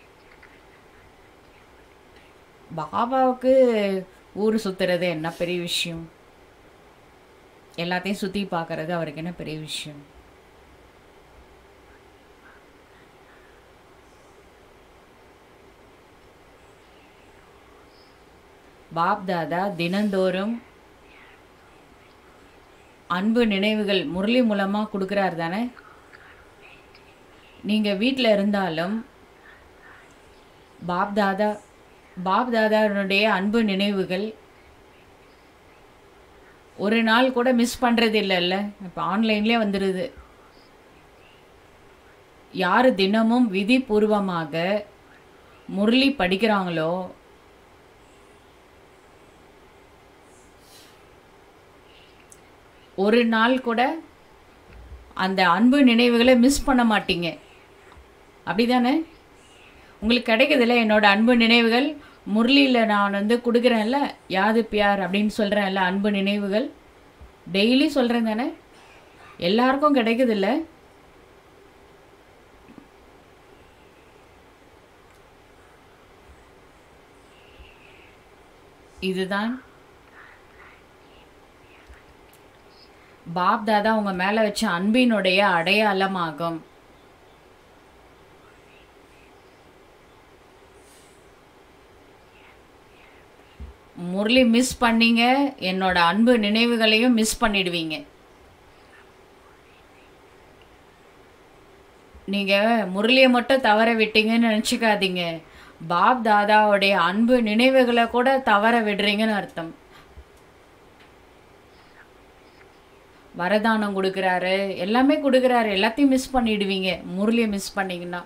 பாபாவுக்கு ஊர் சுற்றுறது என்ன பெரிய விஷயம் எல்லாத்தையும் சுற்றி பார்க்கறது அவருக்கு என்ன பெரிய விஷயம் பாப் தாதா தினந்தோறும் அன்பு நினைவுகள் முரளி மூலமாக கொடுக்குறாரு தானே நீங்கள் வீட்டில் இருந்தாலும் பாப் தாதா பாப் தாதாவுடைய அன்பு நினைவுகள் ஒரு நாள் கூட மிஸ் பண்ணுறது இல்லைல்ல இப்போ ஆன்லைன்லேயே வந்துடுது யார் தினமும் விதிபூர்வமாக முரளி படிக்கிறாங்களோ ஒரு நாள் கூட அந்த அன்பு நினைவுகளை மிஸ் பண்ண மாட்டீங்க அப்படிதானே உங்களுக்கு கிடைக்குதுல்ல என்னோட அன்பு நினைவுகள் முரளியில் நான் வந்து கொடுக்குறேன்ல யாது பியார் அப்படின்னு சொல்கிறேன்ல அன்பு நினைவுகள் டெய்லி சொல்கிறேன் தானே எல்லாருக்கும் கிடைக்குதுல்ல இதுதான் பாப் தாதா உங்க மேல வச்ச அன்பினுடைய அடையாளமாகும் முரளி மிஸ் பண்ணீங்க என்னோட அன்பு நினைவுகளையும் மிஸ் பண்ணிடுவீங்க நீங்க முரளியை மட்டும் தவற விட்டீங்கன்னு நினச்சிக்காதீங்க பாப் தாதாவுடைய அன்பு நினைவுகளை கூட தவற விடுறீங்கன்னு அர்த்தம் வரதானம் கொடுக்குறாரு எல்லாமே கொடுக்குறாரு எல்லாத்தையும் மிஸ் பண்ணிடுவீங்க முரளியை மிஸ் பண்ணீங்கன்னா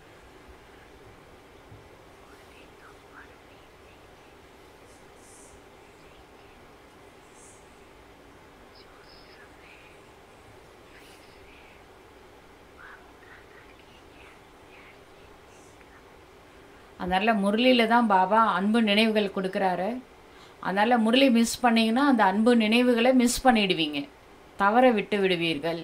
அதனால் முரளியில் தான் பாபா அன்பு நினைவுகள் கொடுக்குறாரு அதனால் முரளி மிஸ் பண்ணீங்கன்னா அந்த அன்பு நினைவுகளை மிஸ் பண்ணிடுவீங்க தவற விட்டு விடுவீர்கள்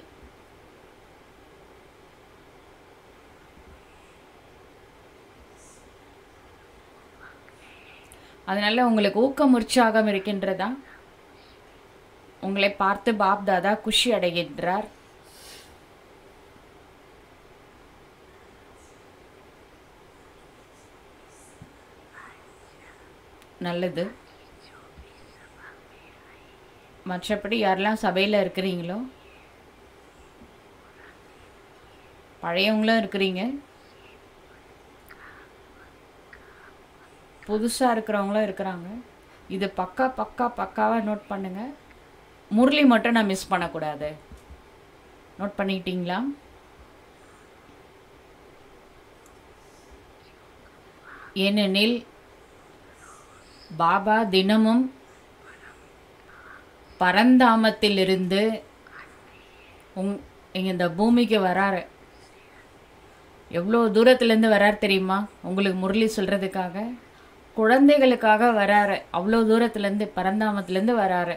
அதனால் உங்களுக்கு ஊக்கம் உற்சாகம் இருக்கின்றதா உங்களை பார்த்து பாப் தாதா குஷி அடைகின்றார் நல்லது மற்றபடி யாரெல்லாம் சபையில் இருக்கிறீங்களோ பழையவங்களும் இருக்கிறீங்க புதுசாக இருக்கிறவங்களும் இருக்கிறாங்க இது பக்கா பக்கா பக்காவாக நோட் பண்ணுங்க முரளி மட்டும் நான் மிஸ் பண்ணக்கூடாது நோட் பண்ணிக்கிட்டீங்களா ஏனெனில் பாபா தினமும் பரந்தாமத்திலிருந்து உங் இங்க இந்த பூமிக்கு வராரு எவ்வளோ தூரத்துலேருந்து வரார் தெரியுமா உங்களுக்கு முரளி சொல்கிறதுக்காக குழந்தைகளுக்காக வராரு அவ்வளோ தூரத்துலேருந்து பரந்தாமத்துலேருந்து வராரு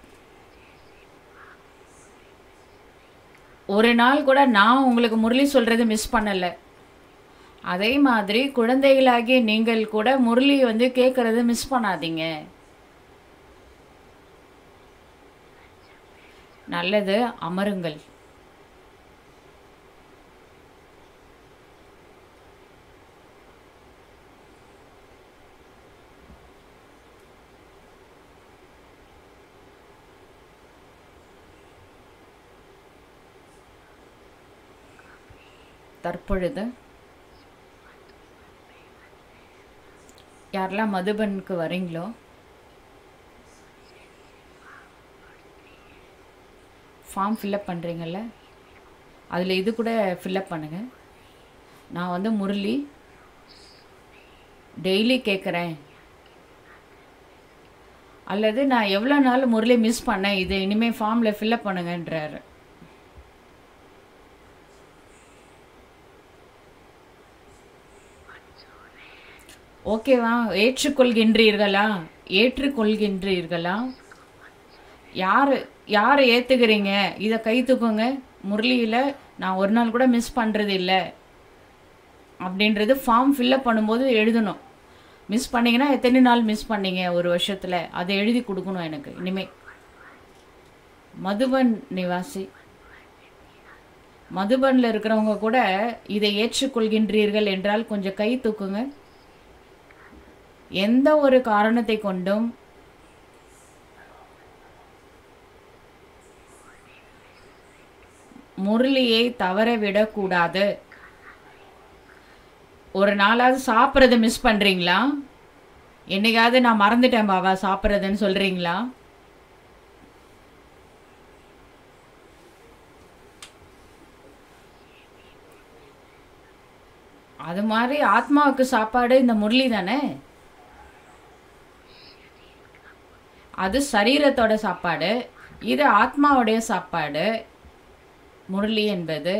ஒரு நாள் கூட நான் உங்களுக்கு முரளி சொல்கிறது மிஸ் பண்ணலை அதே மாதிரி குழந்தைகளாகிய நீங்கள் கூட முரளி வந்து கேட்குறது மிஸ் பண்ணாதீங்க நல்லது அமருங்கள் தற்பொழுது யாரெல்லாம் மதுபனுக்கு வரீங்களோ ஃபார்ம் ஃபில்அப் பண்ணுறீங்கல்ல அதில் இது கூட ஃபில்அப் பண்ணுங்கள் நான் வந்து முரளி டெய்லி கேட்குறேன் அல்லது நான் எவ்வளோ நாள் முரளி மிஸ் பண்ணேன் இது இனிமேல் ஃபார்மில் ஃபில்அப் பண்ணுங்கன்றாரு ஓகேவா ஏற்றுக்கொள்கின்றீர்களா ஏற்றுக்கொள்கின்றீர்களா யார் யாரை ஏற்றுக்கிறீங்க இதை கை தூக்குங்க முரளியில் நான் ஒரு நாள் கூட மிஸ் பண்ணுறது இல்லை அப்படின்றது ஃபார்ம் ஃபில்லப் பண்ணும்போது எழுதணும் மிஸ் பண்ணீங்கன்னா எத்தனை நாள் மிஸ் பண்ணீங்க ஒரு வருஷத்தில் அதை எழுதி கொடுக்கணும் எனக்கு இனிமே மதுபன் நிவாசி மதுபனில் இருக்கிறவங்க கூட இதை ஏற்றுக்கொள்கின்றீர்கள் என்றால் கொஞ்சம் கை தூக்குங்க எந்த ஒரு காரணத்தை கொண்டும் முரளியை தவற விடக்கூடாது ஒரு நாளாவது சாப்பிட்றத மிஸ் பண்ணுறீங்களா என்னைக்காவது நான் மறந்துட்டேன் பாபா சாப்பிட்றதுன்னு சொல்கிறீங்களா அது மாதிரி ஆத்மாவுக்கு சாப்பாடு இந்த முரளி தானே அது சரீரத்தோட சாப்பாடு இது ஆத்மாவுடைய சாப்பாடு முரளி என்பது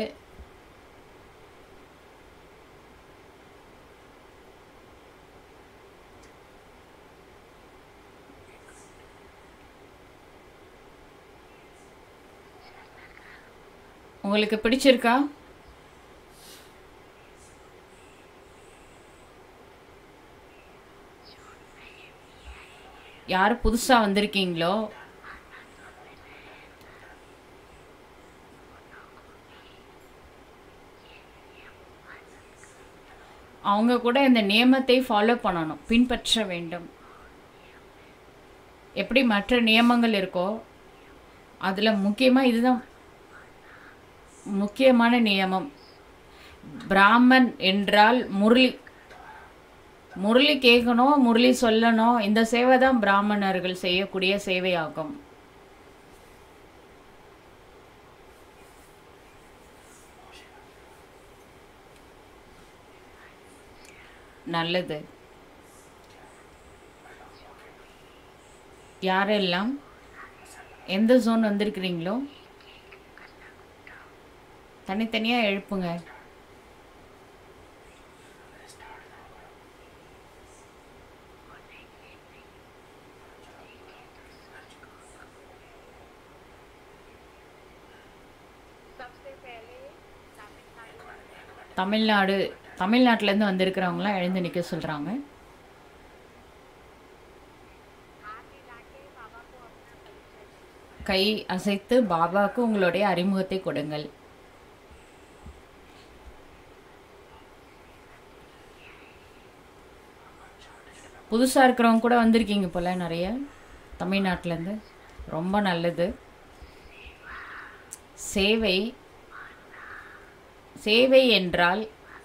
உங்களுக்கு பிடிச்சிருக்கா யார் புதுசாக வந்திருக்கீங்களோ அவங்க கூட இந்த நியமத்தை ஃபாலோ பண்ணணும் பின்பற்ற வேண்டும் எப்படி மற்ற நியமங்கள் இருக்கோ அதில் முக்கியமாக இதுதான் முக்கியமான நியமம் பிராமன் என்றால் முரளி முரளி கேட்கணும் முரளி சொல்லணும் இந்த சேவை தான் பிராமணர்கள் செய்யக்கூடிய சேவையாகும் நல்லது யாரெல்லாம் எந்த ஜோன் வந்திருக்கிறீங்களோ தனித்தனியாக எழுப்புங்க தமிழ்நாடு தமிழ்நாட்டிலேருந்து வந்திருக்கிறவங்களாம் எழுந்து நிற்க சொல்கிறாங்க கை அசைத்து பாபாவுக்கு உங்களுடைய அறிமுகத்தை கொடுங்கள் புதுசாக இருக்கிறவங்க கூட வந்திருக்கீங்க போல் நிறைய தமிழ்நாட்டிலேருந்து ரொம்ப நல்லது சேவை சேவை என்றால்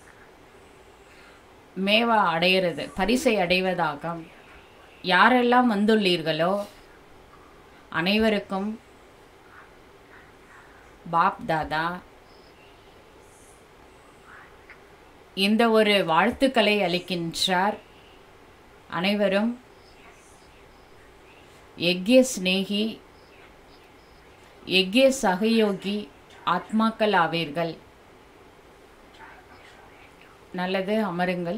மேவா அடையிறது பரிசை அடைவதாகும் யாரெல்லாம் வந்துள்ளீர்களோ அனைவருக்கும் பாப் தாதா இந்த ஒரு வாழ்த்துக்களை அளிக்கின்றார் அனைவரும் யக்ய ஸ்நேகி யக்ய சகயோகி ஆத்மாக்கள் ஆவீர்கள் நல்லது அமருங்கள்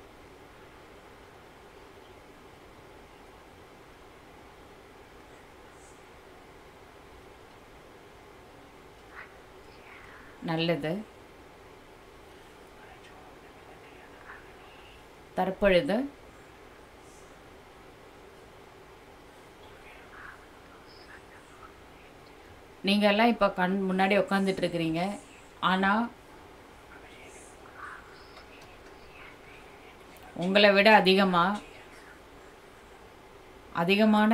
நல்லது தற்பொழுது நீங்கள்லாம் இப்போ கண் முன்னாடி உட்காந்துட்டு இருக்கிறீங்க ஆனால் உங்களை விட அதிகமாக அதிகமான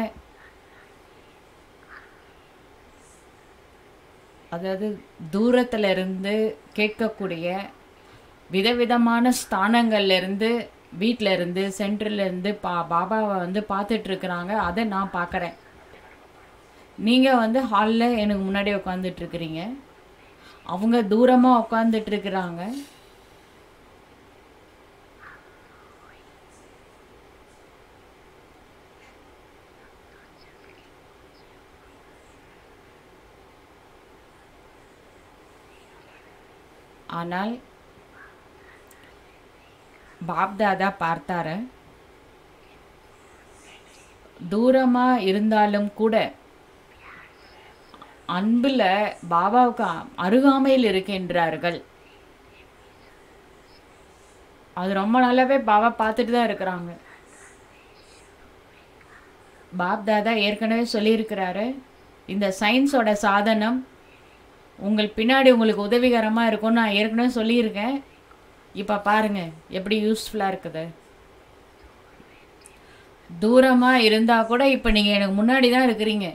அதாவது தூரத்துல இருந்து கேட்கக்கூடிய விதவிதமான ஸ்தானங்கள்ல இருந்து வீட்டில் இருந்து சென்டர்ல இருந்து பா பாபாவை வந்து பார்த்துட்டு இருக்கிறாங்க அதை நான் பார்க்குறேன் நீங்கள் வந்து ஹாலில் எனக்கு முன்னாடி உட்காந்துட்டு இருக்கிறீங்க அவங்க தூரமாக உட்காந்துட்டு இருக்கிறாங்க ஆனால் பாப் தாதா பார்த்தாரு தூரமாக இருந்தாலும் கூட அன்பில் பாபாவுக்கு அ- அருகாமையில் இருக்கின்றார்கள் அது ரொம்ப நல்லாவே பாபா பார்த்துட்டு தான் இருக்கிறாங்க பாப் தாதா ஏற்கனவே சொல்லியிருக்கிறாரு இந்த சயின்ஸோட சாதனம் உங்கள் பின்னாடி உங்களுக்கு உதவிகரமாக இருக்கும்னு நான் ஏற்கனவே சொல்லியிருக்கேன் இப்போ பாருங்க எப்படி யூஸ்ஃபுல்லாக இருக்குது தூரமாக இருந்தால் கூட இப்போ நீங்கள் எனக்கு முன்னாடி தான் இருக்கிறீங்க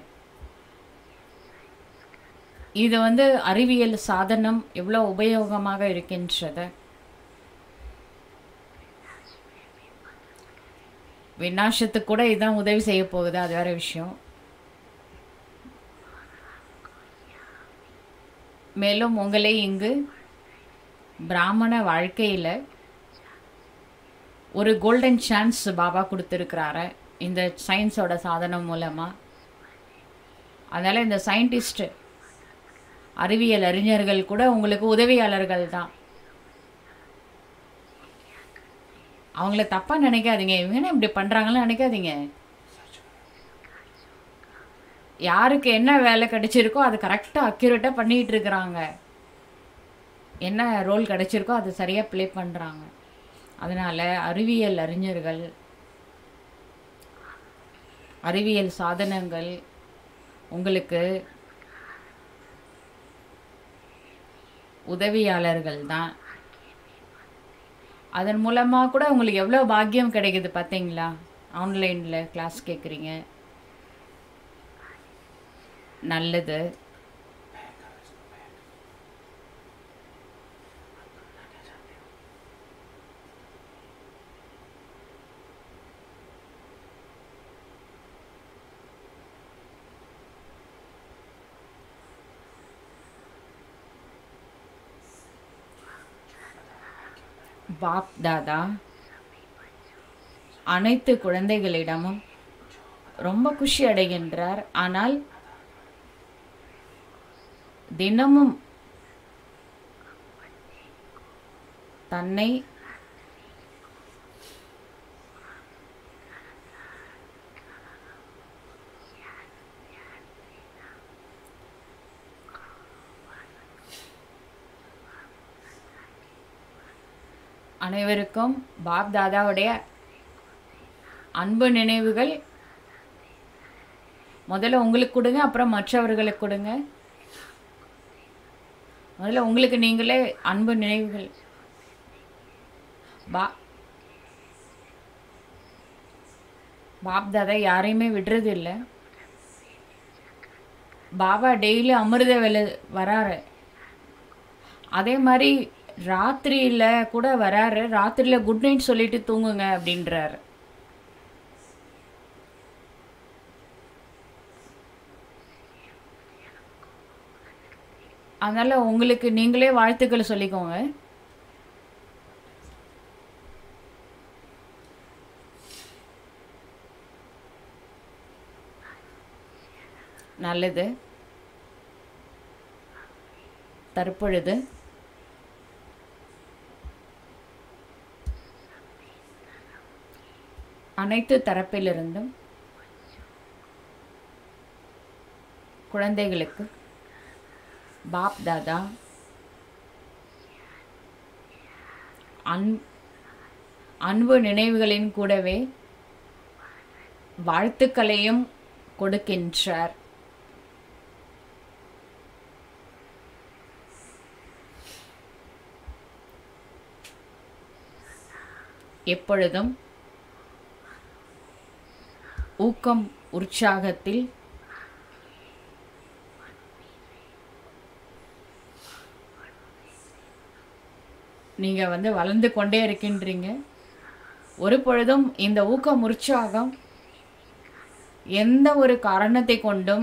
இது வந்து அறிவியல் சாதனம் எவ்வளோ உபயோகமாக இருக்கின்றது விநாசத்துக்கு கூட இதுதான் உதவி செய்ய போகுது அது வேற விஷயம் மேலும் உங்களை இங்கு பிராமண வாழ்க்கையில் ஒரு கோல்டன் சான்ஸ் பாபா கொடுத்துருக்கிறாரு இந்த சயின்ஸோட சாதனம் மூலமாக அதனால் இந்த சயின்டிஸ்ட் அறிவியல் அறிஞர்கள் கூட உங்களுக்கு உதவியாளர்கள் தான் அவங்கள தப்பாக நினைக்காதீங்க இவங்க என்ன இப்படி பண்ணுறாங்கன்னு நினைக்காதீங்க யாருக்கு என்ன வேலை கிடைச்சிருக்கோ அது கரெக்டாக அக்யூரேட்டாக பண்ணிகிட்டு இருக்கிறாங்க என்ன ரோல் கிடைச்சிருக்கோ அது சரியாக ப்ளே பண்ணுறாங்க அதனால் அறிவியல் அறிஞர்கள் அறிவியல் சாதனங்கள் உங்களுக்கு உதவியாளர்கள் தான் அதன் மூலமாக கூட உங்களுக்கு எவ்வளோ பாக்கியம் கிடைக்குது பார்த்தீங்களா ஆன்லைனில் கிளாஸ் கேட்குறீங்க நல்லது பாப் தாதா அனைத்து குழந்தைகளிடமும் ரொம்ப குஷி அடைகின்றார் ஆனால் தினமும் தன்னை அனைவருக்கும் பாப் தாதாவுடைய அன்பு நினைவுகள் முதல்ல உங்களுக்கு கொடுங்க அப்புறம் மற்றவர்களுக்கு கொடுங்க முதல்ல உங்களுக்கு நீங்களே அன்பு நினைவுகள் பா பாப் தாதா யாரையுமே விடுறது இல்லை பாபா டெய்லி அமிர்த வேலை வராரு அதே மாதிரி ராத்திரியில் கூட வராரு ராத்திரியில் குட் நைட் சொல்லிட்டு தூங்குங்க அப்படின்றாரு அதனால் உங்களுக்கு நீங்களே வாழ்த்துக்கள் சொல்லிக்கோங்க நல்லது தற்பொழுது அனைத்து தரப்பிலிருந்தும் குழந்தைகளுக்கு பாப் தாதா அன் அன்பு நினைவுகளின் கூடவே வாழ்த்துக்களையும் கொடுக்கின்றார் எப்பொழுதும் ஊக்கம் உற்சாகத்தில் நீங்கள் வந்து வளர்ந்து கொண்டே இருக்கின்றீங்க ஒரு பொழுதும் இந்த ஊக்கம் உற்சாகம் எந்த ஒரு காரணத்தை கொண்டும்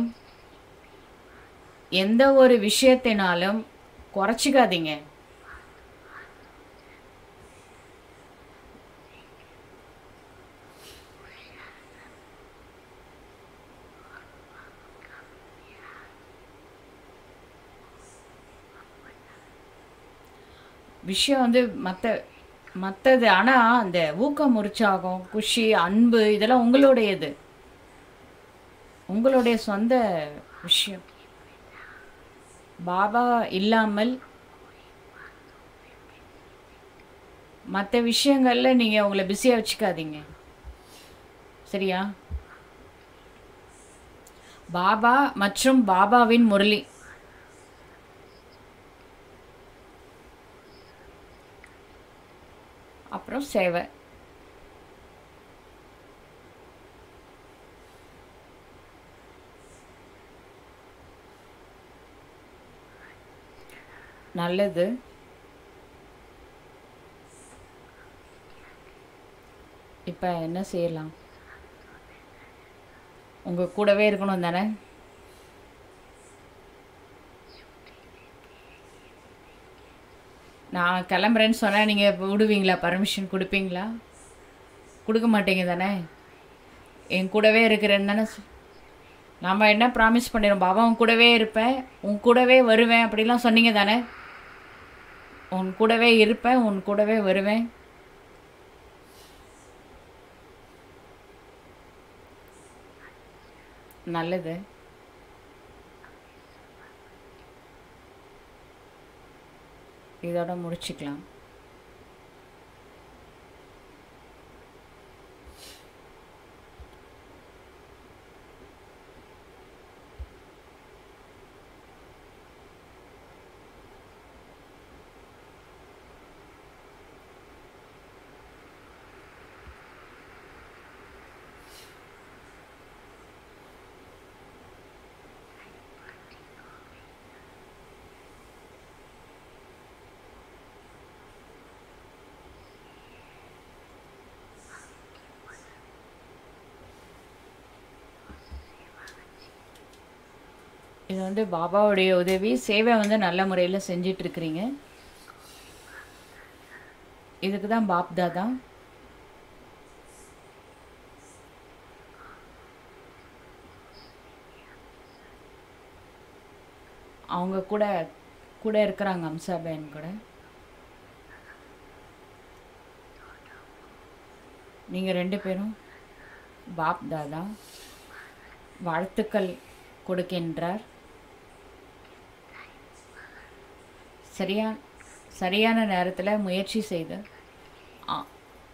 எந்த ஒரு விஷயத்தினாலும் குறைச்சிக்காதீங்க விஷயம் வந்து மற்ற மற்றது ஆனால் அந்த ஊக்கம் உற்சாகம் குஷி அன்பு இதெல்லாம் உங்களுடையது உங்களுடைய சொந்த விஷயம் பாபா இல்லாமல் மற்ற விஷயங்களில் நீங்கள் உங்களை பிஸியாக வச்சுக்காதீங்க சரியா பாபா மற்றும் பாபாவின் முரளி அப்புறம் சேவை நல்லது இப்போ என்ன செய்யலாம் உங்கள் கூடவே இருக்கணும் தானே நான் கிளம்புறேன்னு சொன்னால் நீங்கள் விடுவீங்களா பர்மிஷன் கொடுப்பீங்களா கொடுக்க மாட்டீங்க தானே என் கூடவே இருக்கிறேன்னு தானே சொ- நாம் என்ன ப்ராமிஸ் பண்ணிடுறோம் பாபா உன் கூடவே இருப்பேன் உன் கூடவே வருவேன் அப்படிலாம் சொன்னீங்க தானே உன் கூடவே இருப்பேன் உன் கூடவே வருவேன் நல்லது இதோட முடிச்சுக்கலாம் இது வந்து பாபாவுடைய உதவி சேவை வந்து நல்ல முறையில் செஞ்சிட்டு இருக்கிறீங்க இதுக்கு தான் பாப் தாதா அவங்க கூட கூட இருக்கிறாங்க அம்சாபேன் கூட நீங்கள் ரெண்டு பேரும் பாப் தாதா வாழ்த்துக்கள் கொடுக்கின்றார் சரியா சரியான நேரத்தில் முயற்சி செய்து ஆ-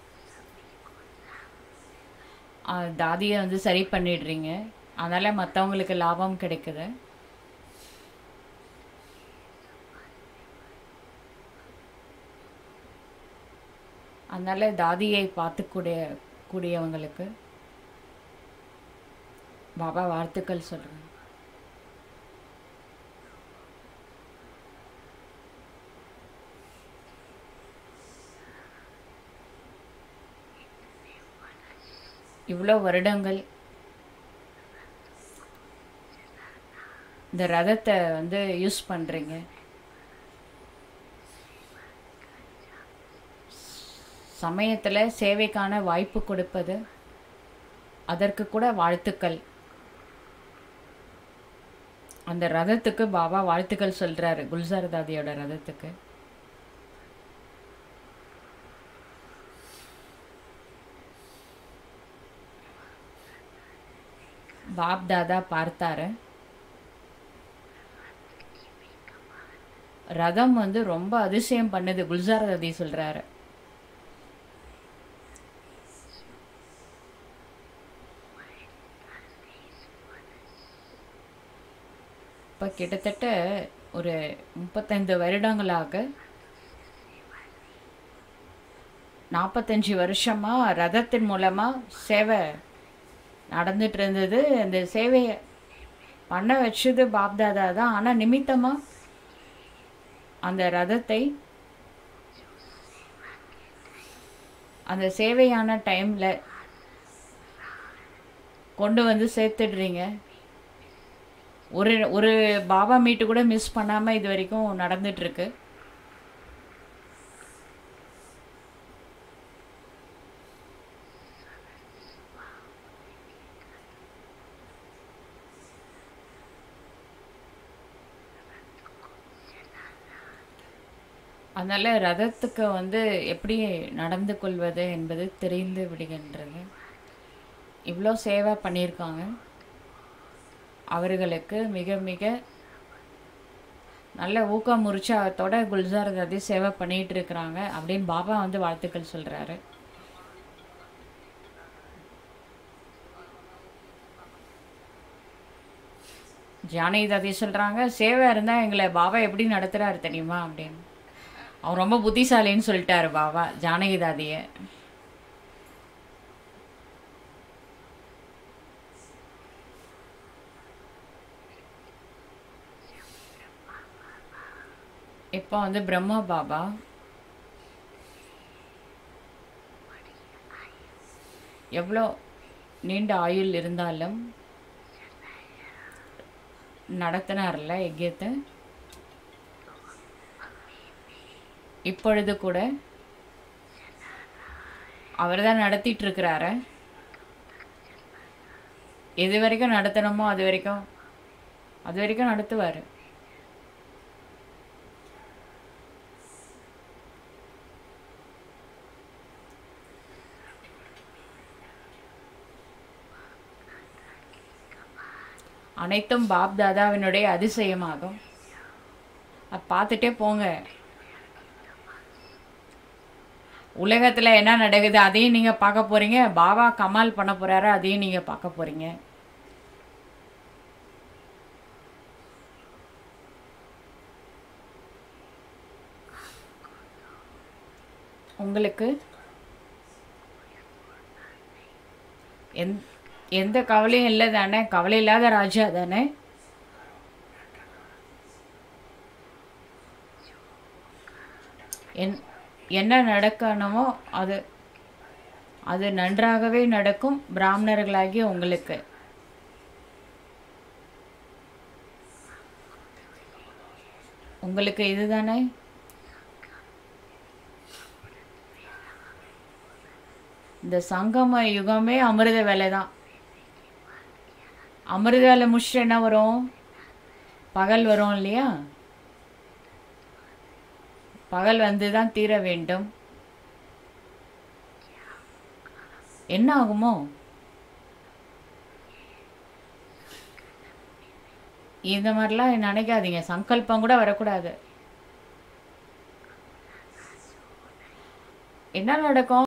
ஆ, தாதியை வந்து சரி பண்ணிடுறீங்க அதனால் மற்றவங்களுக்கு லாபம் கிடைக்குது அதனால் தாதியை பார்த்துக்கூடிய கூடியவங்களுக்கு பாபா வாழ்த்துக்கள் சொல்கிறேன் இவ்வளோ வருடங்கள் இந்த ரதத்தை வந்து யூஸ் பண்ணுறீங்க சமயத்தில் சேவைக்கான வாய்ப்பு கொடுப்பது அதற்கு கூட வாழ்த்துக்கள் அந்த ரதத்துக்கு பாபா வாழ்த்துக்கள் சொல்கிறாரு குல்சார் தாதியோட ரதத்துக்கு பாப் தாதா பார்த்தாரு ரதம் வந்து ரொம்ப அதிசயம் பண்ணுது குல்சார் தாதி சொல்றாரு இப்போ கிட்டத்தட்ட ஒரு முப்பத்தைந்து வருடங்களாக நாற்பத்தஞ்சு வருஷமா ரதத்தின் மூலமா சேவை நடந்துட்டு இருந்தது அந்த சேவையை பண்ண வச்சது பாப்தாதா தான் ஆனால் நிமித்தமாக அந்த ரதத்தை அந்த சேவையான டைமில் கொண்டு வந்து சேர்த்துடுறீங்க ஒரு ஒரு பாபா மீட்டு கூட மிஸ் பண்ணாமல் இது வரைக்கும் நடந்துட்டுருக்கு அதனால் ரதத்துக்கு வந்து எப்படி நடந்து கொள்வது என்பது தெரிந்து விடுகின்றது இவ்வளோ சேவை பண்ணியிருக்காங்க அவர்களுக்கு மிக மிக நல்ல ஊக்கம் உற்சாகத்தோட குல்சார் தாதி சேவை பண்ணிட்டு இருக்கிறாங்க அப்படின்னு பாபா வந்து வாழ்த்துக்கள் சொல்றாரு ஜானகி தாதி சொல்றாங்க சேவை இருந்தா எங்களை பாபா எப்படி நடத்துறாரு தெரியுமா அப்படின்னு அவர் ரொம்ப புத்திசாலின்னு சொல்லிட்டாரு பாபா ஜானகி தாதிய இப்போ வந்து பிரம்மா பாபா எவ்வளோ நீண்ட ஆயுள் இருந்தாலும் நடத்தினார்ல யஜ்யத்தை இப்பொழுது கூட அவர் தான் நடத்திட்டு இருக்கிறாரு எது வரைக்கும் நடத்தணுமோ அது வரைக்கும் அது வரைக்கும் நடத்துவார் அனைத்தும் பாப் தாதாவினுடைய அதிசயமாகும் அது பார்த்துட்டே போங்க உலகத்தில் என்ன நடக்குது அதையும் நீங்கள் பார்க்க போகிறீங்க பாபா கமால் பண்ண போகிறாரு அதையும் நீங்கள் பார்க்க போகிறீங்க உங்களுக்கு எந் எந்த கவலையும் இல்லை தானே கவலை இல்லாத ராஜா தானே என் என்ன நடக்கணுமோ அது அது நன்றாகவே நடக்கும் பிராமணர்களாகிய உங்களுக்கு உங்களுக்கு இதுதானே இந்த சங்கம யுகமே அமிர்த வேலை தான் அமிர்த வேலை முடிச்சுட்டு என்ன வரும் பகல் வரும் இல்லையா பகல் வந்து தான் தீர வேண்டும் என்ன ஆகுமோ இந்த மாதிரிலாம் நினைக்காதீங்க சங்கல்பம் கூட வரக்கூடாது என்ன நடக்கும்